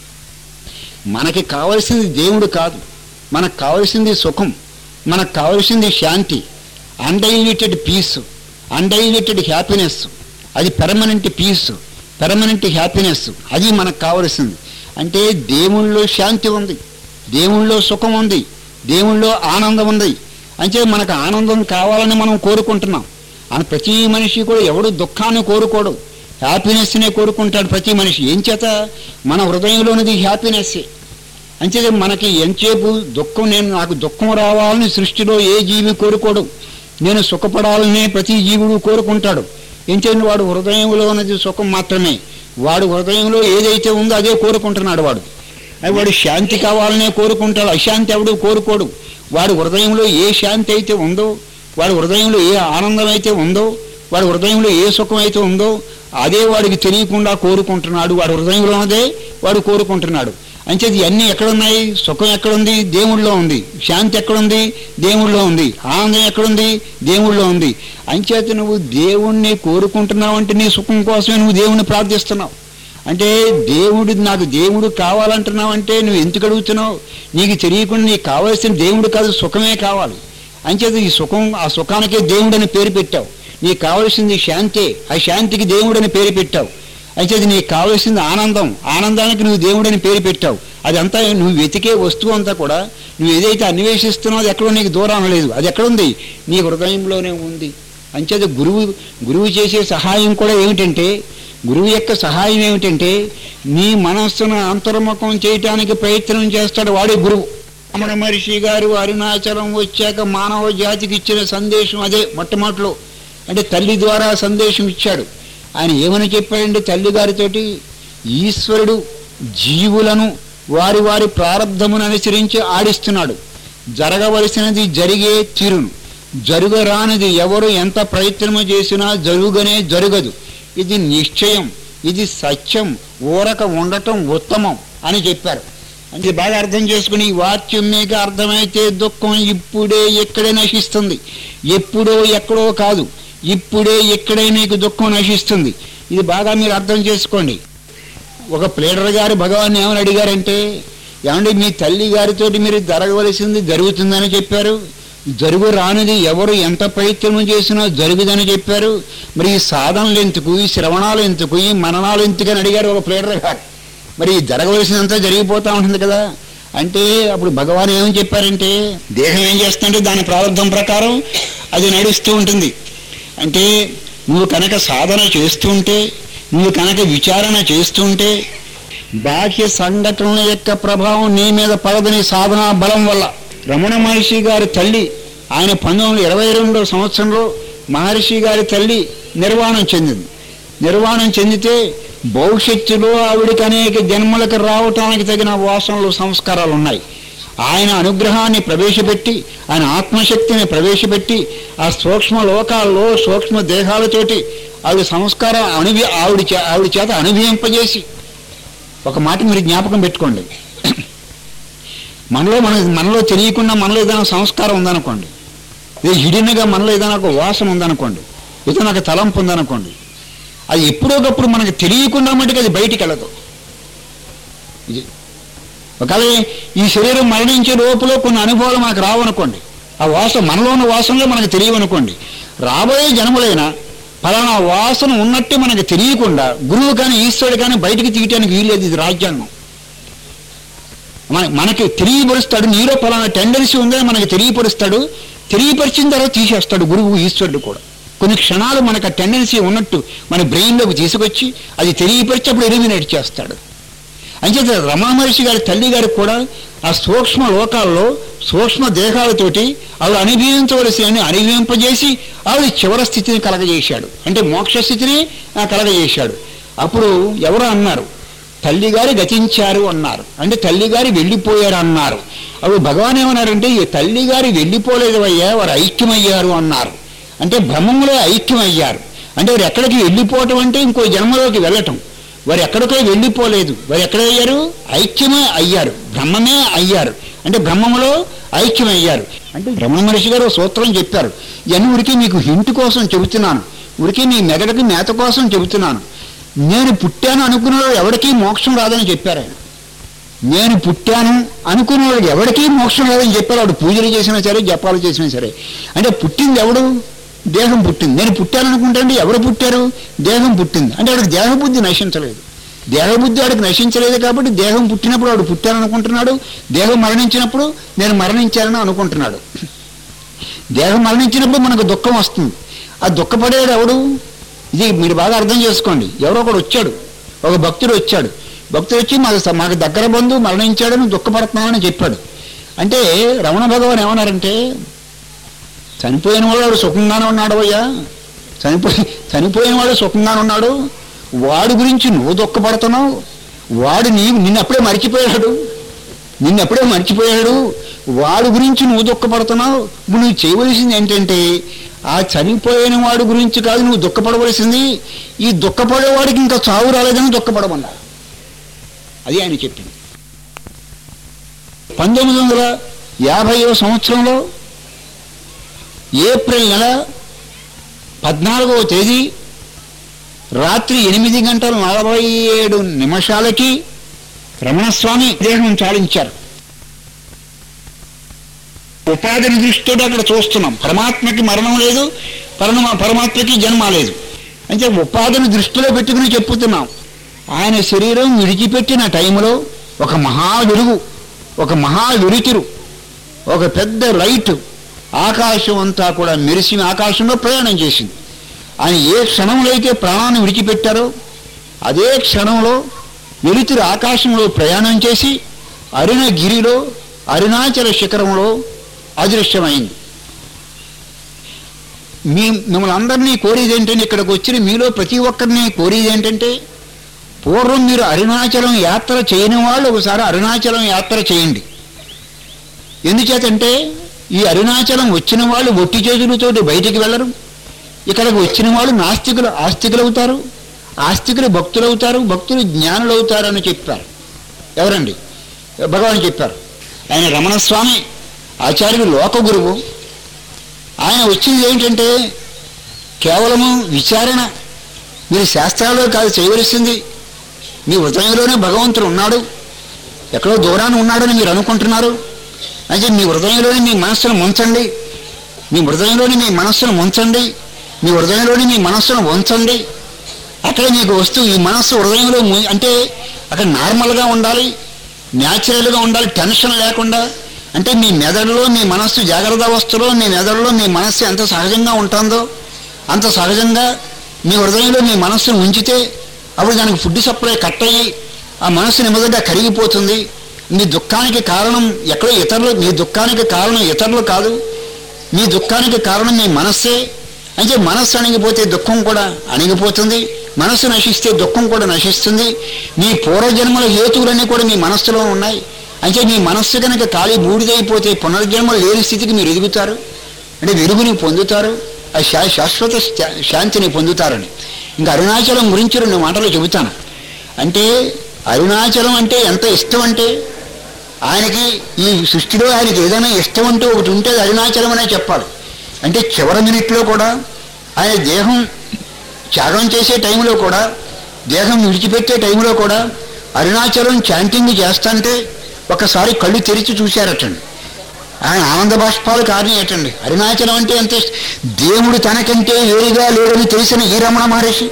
మనకి కావలసింది దేవుడు కాదు మనకు కావలసింది సుఖం మనకు కావలసింది శాంతి అన్డైల్యూటెడ్ పీస్ అన్డైల్యూటెడ్ హ్యాపీనెస్ అది పెర్మనెంట్ పీస్ పెర్మనెంట్ హ్యాపీనెస్ అది మనకు కావలసింది అంటే దేవుళ్ళో శాంతి ఉంది దేవుళ్ళో సుఖం ఉంది దేవుళ్ళో ఆనందం ఉంది అంటే మనకు ఆనందం కావాలని మనం కోరుకుంటున్నాం అని ప్రతి మనిషి కూడా ఎవడు దుఃఖాన్ని కోరుకోడు హ్యాపీనెస్నే కోరుకుంటాడు ప్రతి మనిషి ఏం చేత మన హృదయంలోనిది హ్యాపీనెస్సే అంచేది మనకి ఎంతసేపు దుఃఖం నేను నాకు దుఃఖం రావాలని సృష్టిలో ఏ జీవి కోరుకోడు నేను సుఖపడాలని ప్రతి జీవుడు కోరుకుంటాడు ఎంచేది వాడు హృదయంలో ఉన్నది సుఖం మాత్రమే వాడు హృదయంలో ఏదైతే ఉందో అదే కోరుకుంటున్నాడు వాడు అది వాడు శాంతి కావాలనే కోరుకుంటాడు అశాంతి ఎవడు కోరుకోడు వాడు హృదయంలో ఏ శాంతి అయితే ఉందో వాడి హృదయంలో ఏ ఆనందం అయితే ఉందో వాడి హృదయంలో ఏ సుఖం అయితే ఉందో అదే వాడికి తెలియకుండా కోరుకుంటున్నాడు వాడి హృదయంలో ఉన్నదే వాడు కోరుకుంటున్నాడు అంచేది ఇవన్నీ ఎక్కడున్నాయి సుఖం ఎక్కడుంది దేవుళ్ళో ఉంది శాంతి ఎక్కడుంది దేవుళ్ళో ఉంది ఆనందం ఎక్కడుంది దేవుళ్ళో ఉంది అంచేత నువ్వు దేవుణ్ణి కోరుకుంటున్నావు అంటే నీ సుఖం కోసమే నువ్వు దేవుణ్ణి ప్రార్థిస్తున్నావు అంటే దేవుడు నాకు దేవుడు కావాలంటున్నావు అంటే నువ్వు ఎందుకు అడుగుతున్నావు నీకు తెలియకుండా నీకు కావాల్సిన దేవుడు కాదు సుఖమే కావాలి అంచేత ఈ సుఖం ఆ సుఖానికే దేవుడని పేరు పెట్టావు నీకు కావలసింది శాంతే ఆ శాంతికి దేవుడని పేరు పెట్టావు అయితే నీకు కావలసింది ఆనందం ఆనందానికి నువ్వు దేవుడని పేరు పెట్టావు అదంతా నువ్వు వెతికే వస్తువు అంతా కూడా నువ్వు ఏదైతే అన్వేషిస్తున్నావు అది ఎక్కడో నీకు దూరం లేదు అది ఎక్కడుంది నీ హృదయంలోనే ఉంది అంచేత గురువు గురువు చేసే సహాయం కూడా ఏమిటంటే గురువు యొక్క సహాయం ఏమిటంటే నీ మనస్సును అంతర్ముఖం చేయటానికి ప్రయత్నం చేస్తాడు వాడే గురువు రమణ మహర్షి గారు అరుణాచలం వచ్చాక మానవ జాతికి ఇచ్చిన సందేశం అదే మొట్టమొదటిలో అంటే తల్లి ద్వారా సందేశం ఇచ్చాడు ఆయన ఏమని చెప్పాడంటే తల్లి గారితోటి ఈశ్వరుడు జీవులను వారి వారి ప్రారంధమును అనుసరించి ఆడిస్తున్నాడు జరగవలసినది జరిగే తీరును జరుగరానిది ఎవరు ఎంత ప్రయత్నము చేసినా జరుగుగనే జరగదు ఇది నిశ్చయం ఇది సత్యం ఊరక ఉండటం ఉత్తమం అని చెప్పారు అంటే బాగా అర్థం చేసుకుని ఈ వాక్యం మీకు అర్థమైతే దుఃఖం ఇప్పుడే ఎక్కడే నశిస్తుంది ఎప్పుడో ఎక్కడో కాదు ఇప్పుడే ఎక్కడే నీకు దుఃఖం నశిస్తుంది ఇది బాగా మీరు అర్థం చేసుకోండి ఒక ప్లేడర్ గారు భగవాన్ ఏమని అడిగారంటే ఏమండి మీ తల్లి గారితోటి మీరు జరగవలసింది జరుగుతుందని చెప్పారు జరుగు రానిది ఎవరు ఎంత ప్రయత్నం చేసినా జరుగుదని చెప్పారు మరి ఈ సాధనలు ఎందుకు ఈ శ్రవణాలు ఎందుకు ఈ మననాలు ఎందుకు అని అడిగారు ఒక ప్లేడర్ గారు మరి ఈ జరగవలసినంతా జరిగిపోతూ ఉంటుంది కదా అంటే అప్పుడు భగవాన్ ఏమని చెప్పారంటే దేహం ఏం చేస్తుంటే దాని ప్రారంభం ప్రకారం అది నడుస్తూ ఉంటుంది అంటే నువ్వు కనుక సాధన చేస్తుంటే నువ్వు కనుక విచారణ చేస్తుంటే బాహ్య సంఘటనల యొక్క ప్రభావం నీ మీద పడదని సాధనా బలం వల్ల రమణ మహర్షి గారి తల్లి ఆయన పంతొమ్మిది వందల ఇరవై రెండో సంవత్సరంలో మహర్షి గారి తల్లి నిర్వాణం చెందింది నిర్వాణం చెందితే భవిష్యత్తులో ఆవిడికి అనేక జన్మలకు రావటానికి తగిన వాసనలు సంస్కారాలు ఉన్నాయి ఆయన అనుగ్రహాన్ని ప్రవేశపెట్టి ఆయన ఆత్మశక్తిని ప్రవేశపెట్టి ఆ సూక్ష్మ లోకాల్లో సూక్ష్మ దేహాలతోటి ఆవిడ సంస్కారం అనుభి ఆవిడ చే ఆవిడ చేత అనుభవింపజేసి ఒక మాట మీరు జ్ఞాపకం పెట్టుకోండి మనలో మన మనలో తెలియకుండా మనలో ఏదైనా సంస్కారం ఉందనుకోండి ఇది హిడినగా మనలో ఏదైనా ఒక వాసన ఉందనుకోండి ఏదైనా ఒక తలంపు ఉందనుకోండి అది ఎప్పుడోకప్పుడు మనకు తెలియకుండా మటుకు అది బయటికి వెళ్ళదు ఇది ఒకవేళ ఈ శరీరం మరణించే లోపల కొన్ని అనుభవాలు మనకు రావనుకోండి ఆ వాసన మనలో ఉన్న వాసనలే మనకు తెలియవనుకోండి రాబోయే జన్మలైనా ఫలానా వాసన ఉన్నట్టు మనకు తెలియకుండా గురువు కానీ ఈశ్వరుడు కానీ బయటికి తీయటానికి వీల్లేదు ఇది రాజ్యాంగం మన మనకి తెలియపరుస్తాడు నీలో ఫలానా టెండెన్సీ ఉందని మనకి తెలియపరుస్తాడు తెలియపరిచిన తర్వాత తీసేస్తాడు గురువు ఈశ్వరుడు కూడా కొన్ని క్షణాలు మనకు ఆ టెండెన్సీ ఉన్నట్టు మన బ్రెయిన్లోకి తీసుకొచ్చి అది తెలియపరిచి అప్పుడు ఎలిమినేట్ చేస్తాడు అంచేత రమణ మహర్షి గారి తల్లి గారికి కూడా ఆ సూక్ష్మ లోకాల్లో సూక్ష్మ దేహాలతోటి ఆవిడ అనుభవించవలసిన అనుభవింపజేసి ఆవిడ చివరి స్థితిని కలగజేశాడు అంటే మోక్ష స్థితిని ఆ, కలగజేశాడు అప్పుడు ఎవరు అన్నారు తల్లిగారి గతించారు అన్నారు అంటే తల్లిగారి వెళ్ళిపోయారు అన్నారు అప్పుడు భగవాన్ ఏమన్నారంటే ఈ తల్లిగారి వెళ్ళిపోలేదు అయ్యా వారు ఐక్యమయ్యారు అన్నారు అంటే బ్రహ్మంలో ఐక్యమయ్యారు అంటే వారు ఎక్కడికి వెళ్ళిపోవటం అంటే ఇంకో జన్మలోకి వెళ్ళటం వారు ఎక్కడికో వెళ్ళిపోలేదు వారు ఎక్కడయ్యారు ఐక్యమే అయ్యారు బ్రహ్మమే అయ్యారు అంటే బ్రహ్మములో ఐక్యమయ్యారు అంటే బ్రహ్మ మహర్షి గారు ఓ సూత్రం చెప్పారు ఇవన్నీ ఉరికి మీకు హింట్ కోసం చెబుతున్నాను ఉరికి మీ మెదడుకి మేత కోసం చెబుతున్నాను నేను పుట్టాను అనుకున్నవాడు ఎవరికీ మోక్షం రాదని చెప్పారు ఆయన నేను పుట్టాను అనుకున్నవాడు ఎవరికీ మోక్షం రాదని చెప్పారు వాడు పూజలు చేసినా సరే జపాలు చేసినా సరే అంటే పుట్టింది ఎవడు దేహం పుట్టింది నేను పుట్టాననుకుంటాండి ఎవరు పుట్టారు దేహం పుట్టింది అంటే వాడికి దేహబుద్ధి నశించలేదు దేహబుద్ధి వాడికి నశించలేదు కాబట్టి దేహం పుట్టినప్పుడు వాడు పుట్టాననుకుంటున్నాడు దేహం మరణించినప్పుడు నేను మరణించానని అనుకుంటున్నాడు దేహం మరణించినప్పుడు మనకు దుఃఖం వస్తుంది ఆ దుఃఖపడేవాడు ఎవడు ఇది మీరు బాగా అర్థం చేసుకోండి ఎవరో ఒకడు వచ్చాడు ఒక భక్తుడు వచ్చాడు భక్తుడు వచ్చి మాకు స- మాకు దగ్గర బంధువు మరణించాడని దుఃఖపడుతున్నామని చెప్పాడు అంటే రమణ భగవాన్ ఏమన్నారంటే చనిపోయిన వాడు వాడు సుఖంగానే ఉన్నాడు అయ్యా చనిపోయి చనిపోయిన వాడు సుఖంగానే ఉన్నాడు వాడి గురించి నువ్వు దుఃఖపడుతున్నావు వాడు నీ నిన్ను అప్పుడే మర్చిపోయాడు నిన్ను అప్పుడే మర్చిపోయాడు వాడి గురించి నువ్వు దుఃఖపడుతున్నావు ఇప్పుడు నువ్వు చేయవలసింది ఏంటంటే ఆ చనిపోయిన వాడి గురించి కాదు నువ్వు దుఃఖపడవలసింది ఈ దుఃఖపడేవాడికి ఇంకా చావు రాలేదని దుఃఖపడమన్నా అది ఆయన చెప్పింది పంతొమ్మిది వందల యాభైవ సంవత్సరంలో ఏప్రిల్ నెల పద్నాలుగవ తేదీ రాత్రి ఎనిమిది గంటల నలభై ఏడు నిమిషాలకి రమణస్వామి దేహం చాలించారు ఉపాధిని దృష్టితో అక్కడ చూస్తున్నాం పరమాత్మకి మరణం లేదు పరమ పరమాత్మకి జన్మ లేదు అంటే ఉపాధిని దృష్టిలో పెట్టుకుని చెప్పుతున్నాం ఆయన శరీరం విడిచిపెట్టిన టైంలో ఒక మహా వెలుగు ఒక మహా వెలుతురు ఒక పెద్ద లైట్ ఆకాశం అంతా కూడా మెరిసి ఆకాశంలో ప్రయాణం చేసింది ఆయన ఏ క్షణంలో అయితే ప్రాణాన్ని విడిచిపెట్టారో అదే క్షణంలో వెలుతురు ఆకాశంలో ప్రయాణం చేసి అరుణగిరిలో అరుణాచల శిఖరంలో అదృశ్యమైంది మీ మిమ్మల్ని అందరినీ కోరేది ఏంటంటే ఇక్కడికి వచ్చిన మీలో ప్రతి ఒక్కరిని కోరేది ఏంటంటే పూర్వం మీరు అరుణాచలం యాత్ర చేయని వాళ్ళు ఒకసారి అరుణాచలం యాత్ర చేయండి ఎందుచేతంటే ఈ అరుణాచలం వచ్చిన వాళ్ళు ఒట్టి చేతులతోటి బయటికి వెళ్ళరు ఇక్కడికి వచ్చిన వాళ్ళు నాస్తికులు ఆస్తికులు అవుతారు ఆస్తికులు భక్తులు అవుతారు భక్తులు జ్ఞానులు అవుతారు అని చెప్పారు ఎవరండి భగవాన్ చెప్పారు ఆయన రమణస్వామి ఆచార్యుడు లోక గురువు ఆయన వచ్చింది ఏంటంటే కేవలము విచారణ మీరు శాస్త్రాల్లో కాదు చేయవలసింది మీ హృదయంలోనే భగవంతుడు ఉన్నాడు ఎక్కడో దూరాన ఉన్నాడని మీరు అనుకుంటున్నారు అయితే మీ హృదయంలోనే మీ మనస్సును ముంచండి మీ హృదయంలోని మీ మనస్సును ఉంచండి మీ హృదయంలోని మీ మనస్సును ఉంచండి అక్కడ మీకు వస్తువు ఈ మనస్సు హృదయంలో ము- అంటే అక్కడ నార్మల్గా ఉండాలి న్యాచురల్గా ఉండాలి టెన్షన్ లేకుండా అంటే మీ మెదడులో మీ మనస్సు జాగ్రత్త అవస్థలో మీ మెదడులో మీ మనస్సు ఎంత సహజంగా ఉంటుందో అంత సహజంగా మీ హృదయంలో మీ మనస్సును ఉంచితే అప్పుడు దానికి ఫుడ్ సప్లై కట్ అయ్యి ఆ మనస్సు నెమ్మదిగా కరిగిపోతుంది మీ దుఃఖానికి కారణం ఎక్కడో ఇతరులు మీ దుఃఖానికి కారణం ఇతరులు కాదు మీ దుఃఖానికి కారణం మీ మనస్సే అంటే మనస్సు అణిగిపోతే దుఃఖం కూడా అణిగిపోతుంది మనస్సు నశిస్తే దుఃఖం కూడా నశిస్తుంది మీ పూర్వజన్మల హేతువులన్నీ కూడా మీ మనస్సులో ఉన్నాయి అంటే మీ మనస్సు కనుక ఖాళీ బూడిదైపోతే పునర్జన్మ లేని స్థితికి మీరు ఎదుగుతారు అంటే వెలుగుని పొందుతారు ఆ శా శాశ్వత శా- శాంతిని పొందుతారని ఇంకా అరుణాచలం గురించి రెండు మాటలు చెబుతాను అంటే అరుణాచలం అంటే ఎంత ఇష్టం అంటే ఆయనకి ఈ సృష్టిలో ఆయనకి ఏదైనా ఇష్టం అంటూ ఒకటి ఉంటే అది అరుణాచలం అనే చెప్పాలి అంటే చివరి మినిట్లో కూడా ఆయన దేహం త్యాగం చేసే టైంలో కూడా దేహం విడిచిపెట్టే టైంలో కూడా అరుణాచలం చాంటింగ్ చేస్తుంటే ఒకసారి కళ్ళు తెరిచి చూశారటండి ఆయన ఆనంద బాష్పాలు కారణేటండి అరుణాచలం అంటే ఎంత ఇష్టం. దేవుడు తనకంటే వేరుగా లేడని తెలిసిన ఈ రమణ మహర్షి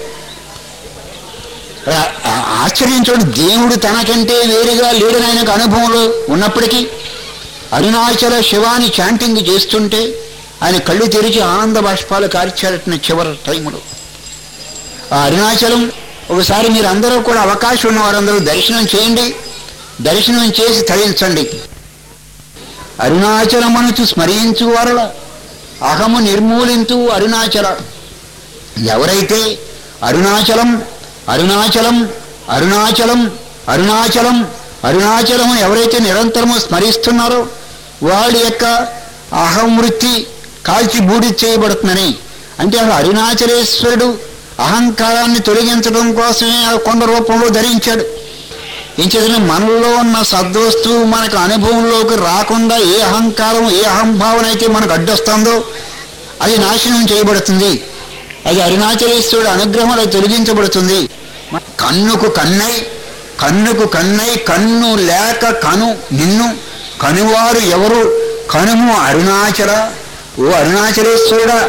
ఆ- ఆ- ఆశ్చర్యం చూడండి దేవుడు తనకంటే వేరుగా లేడని ఆయనకు అనుభవంలో ఉన్నప్పటికీ అరుణాచల శివాని చాంటింగ్ చేస్తుంటే ఆయన కళ్ళు తెరిచి ఆనంద బాష్పాలు కార్చారటిన చివరి టైంలో ఆ అరుణాచలం ఒకసారి మీరు అందరూ కూడా అవకాశం ఉన్న వారందరూ దర్శనం చేయండి దర్శనం చేసి తరించండి అరుణాచలమనుచు స్మరించు వరల అహము నిర్మూలించు అరుణాచల ఎవరైతే అరుణాచలం అరుణాచలం అరుణాచలం అరుణాచలం అరుణాచలం ఎవరైతే నిరంతరము స్మరిస్తున్నారో వాళ్ళ యొక్క అహంవృత్తి కాల్చి బూడి చేయబడుతుందని అంటే అసలు అరుణాచలేశ్వరుడు అహంకారాన్ని తొలగించడం కోసమే ఆ కొండ రూపంలో ధరించాడు ఏం చేసిన మనలో ఉన్న సద్వస్తువు మనకు అనుభవంలోకి రాకుండా ఏ అహంకారం ఏ అహంభావన అయితే మనకు అడ్డొస్తుందో అది నాశనం చేయబడుతుంది అది అరుణాచలేశ్వరుడు అనుగ్రహం అది తొలగించబడుతుంది కన్నుకు కన్నై కన్నుకు కన్నై కన్ను లేక కను నిన్ను కనువారు ఎవరు కనుము అరుణాచల ఓ అరుణాచలేశ్వరుడా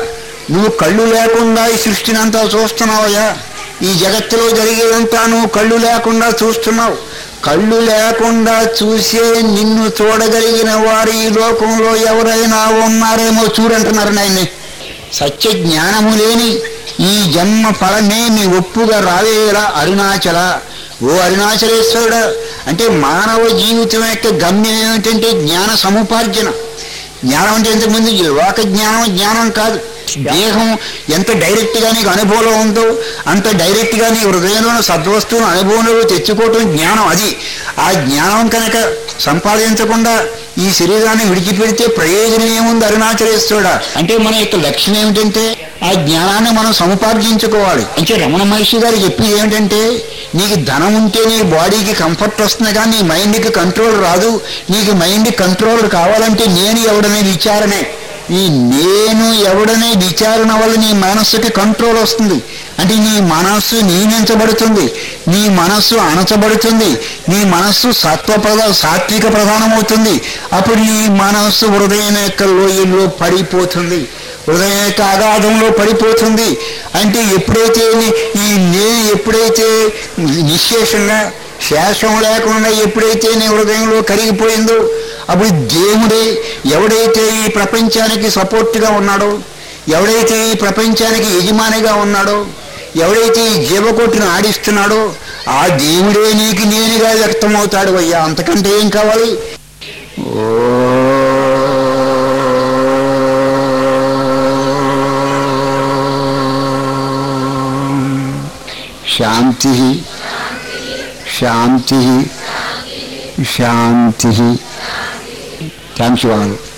నువ్వు కళ్ళు లేకుండా ఈ సృష్టిని అంతా చూస్తున్నావయ్యా ఈ జగత్తులో జరిగేదంతా నువ్వు కళ్ళు లేకుండా చూస్తున్నావు కళ్ళు లేకుండా చూసే నిన్ను చూడగలిగిన వారు ఈ లోకంలో ఎవరైనా ఉన్నారేమో చూడంటున్నారు నాయన్ని సత్య జ్ఞానము లేని ఈ జన్మ ఫలమేమి ఒప్పుగా రావేలా అరుణాచల ఓ అరుణాచలేశ్వరుడా అంటే మానవ జీవితం యొక్క గమ్యం ఏమిటంటే జ్ఞాన సముపార్జన జ్ఞానం అంటే ఇంతకుముందు ఈ లోక జ్ఞానం జ్ఞానం కాదు దేహం ఎంత డైరెక్ట్ గా నీకు అనుభవంలో ఉందో అంత డైరెక్ట్ గా నీ హృదయంలో సద్వస్తువును అనుభవంలో తెచ్చుకోవటం జ్ఞానం అది ఆ జ్ఞానం కనుక సంపాదించకుండా ఈ శరీరాన్ని విడిచిపెడితే ప్రయోజనం ఏముంది అరుణాచలేశ్వరుడా అంటే మన యొక్క లక్ష్యం ఏమిటంటే ఆ జ్ఞానాన్ని మనం సముపార్జించుకోవాలి అంటే రమణ మహర్షి గారు చెప్పేది ఏమిటంటే నీకు ధనం ఉంటే నీ బాడీకి కంఫర్ట్ వస్తుంది కానీ నీ మైండ్కి కంట్రోల్ రాదు నీకు మైండ్ కంట్రోల్ కావాలంటే నేను ఎవడనే విచారణే ఈ నేను ఎవడనే విచారణ వల్ల నీ మనస్సుకి కంట్రోల్ వస్తుంది అంటే నీ మనస్సు నియమించబడుతుంది నీ మనస్సు అణచబడుతుంది నీ మనస్సు సత్వ ప్రధా సాత్విక ప్రధానమవుతుంది అప్పుడు నీ మనస్సు హృదయం యొక్క లోయల్లో పడిపోతుంది హృదయం యొక్క అగాధంలో పడిపోతుంది అంటే ఎప్పుడైతే నీ- ఈ నేను ఎప్పుడైతే నిశ్శేషంగా శేషం లేకుండా ఎప్పుడైతే నీ హృదయంలో కరిగిపోయిందో అప్పుడు దేవుడే ఎవడైతే ఈ ప్రపంచానికి సపోర్ట్గా ఉన్నాడో ఎవడైతే ఈ ప్రపంచానికి యజమానిగా ఉన్నాడో ఎవడైతే ఈ జీవకోటిని ఆడిస్తున్నాడో ఆ దేవుడే నీకు నేనుగా వ్యక్తమవుతాడు అయ్యా అంతకంటే ఏం కావాలి శాంతి శాంతి శాంతి థ్యాంక్స్ యూ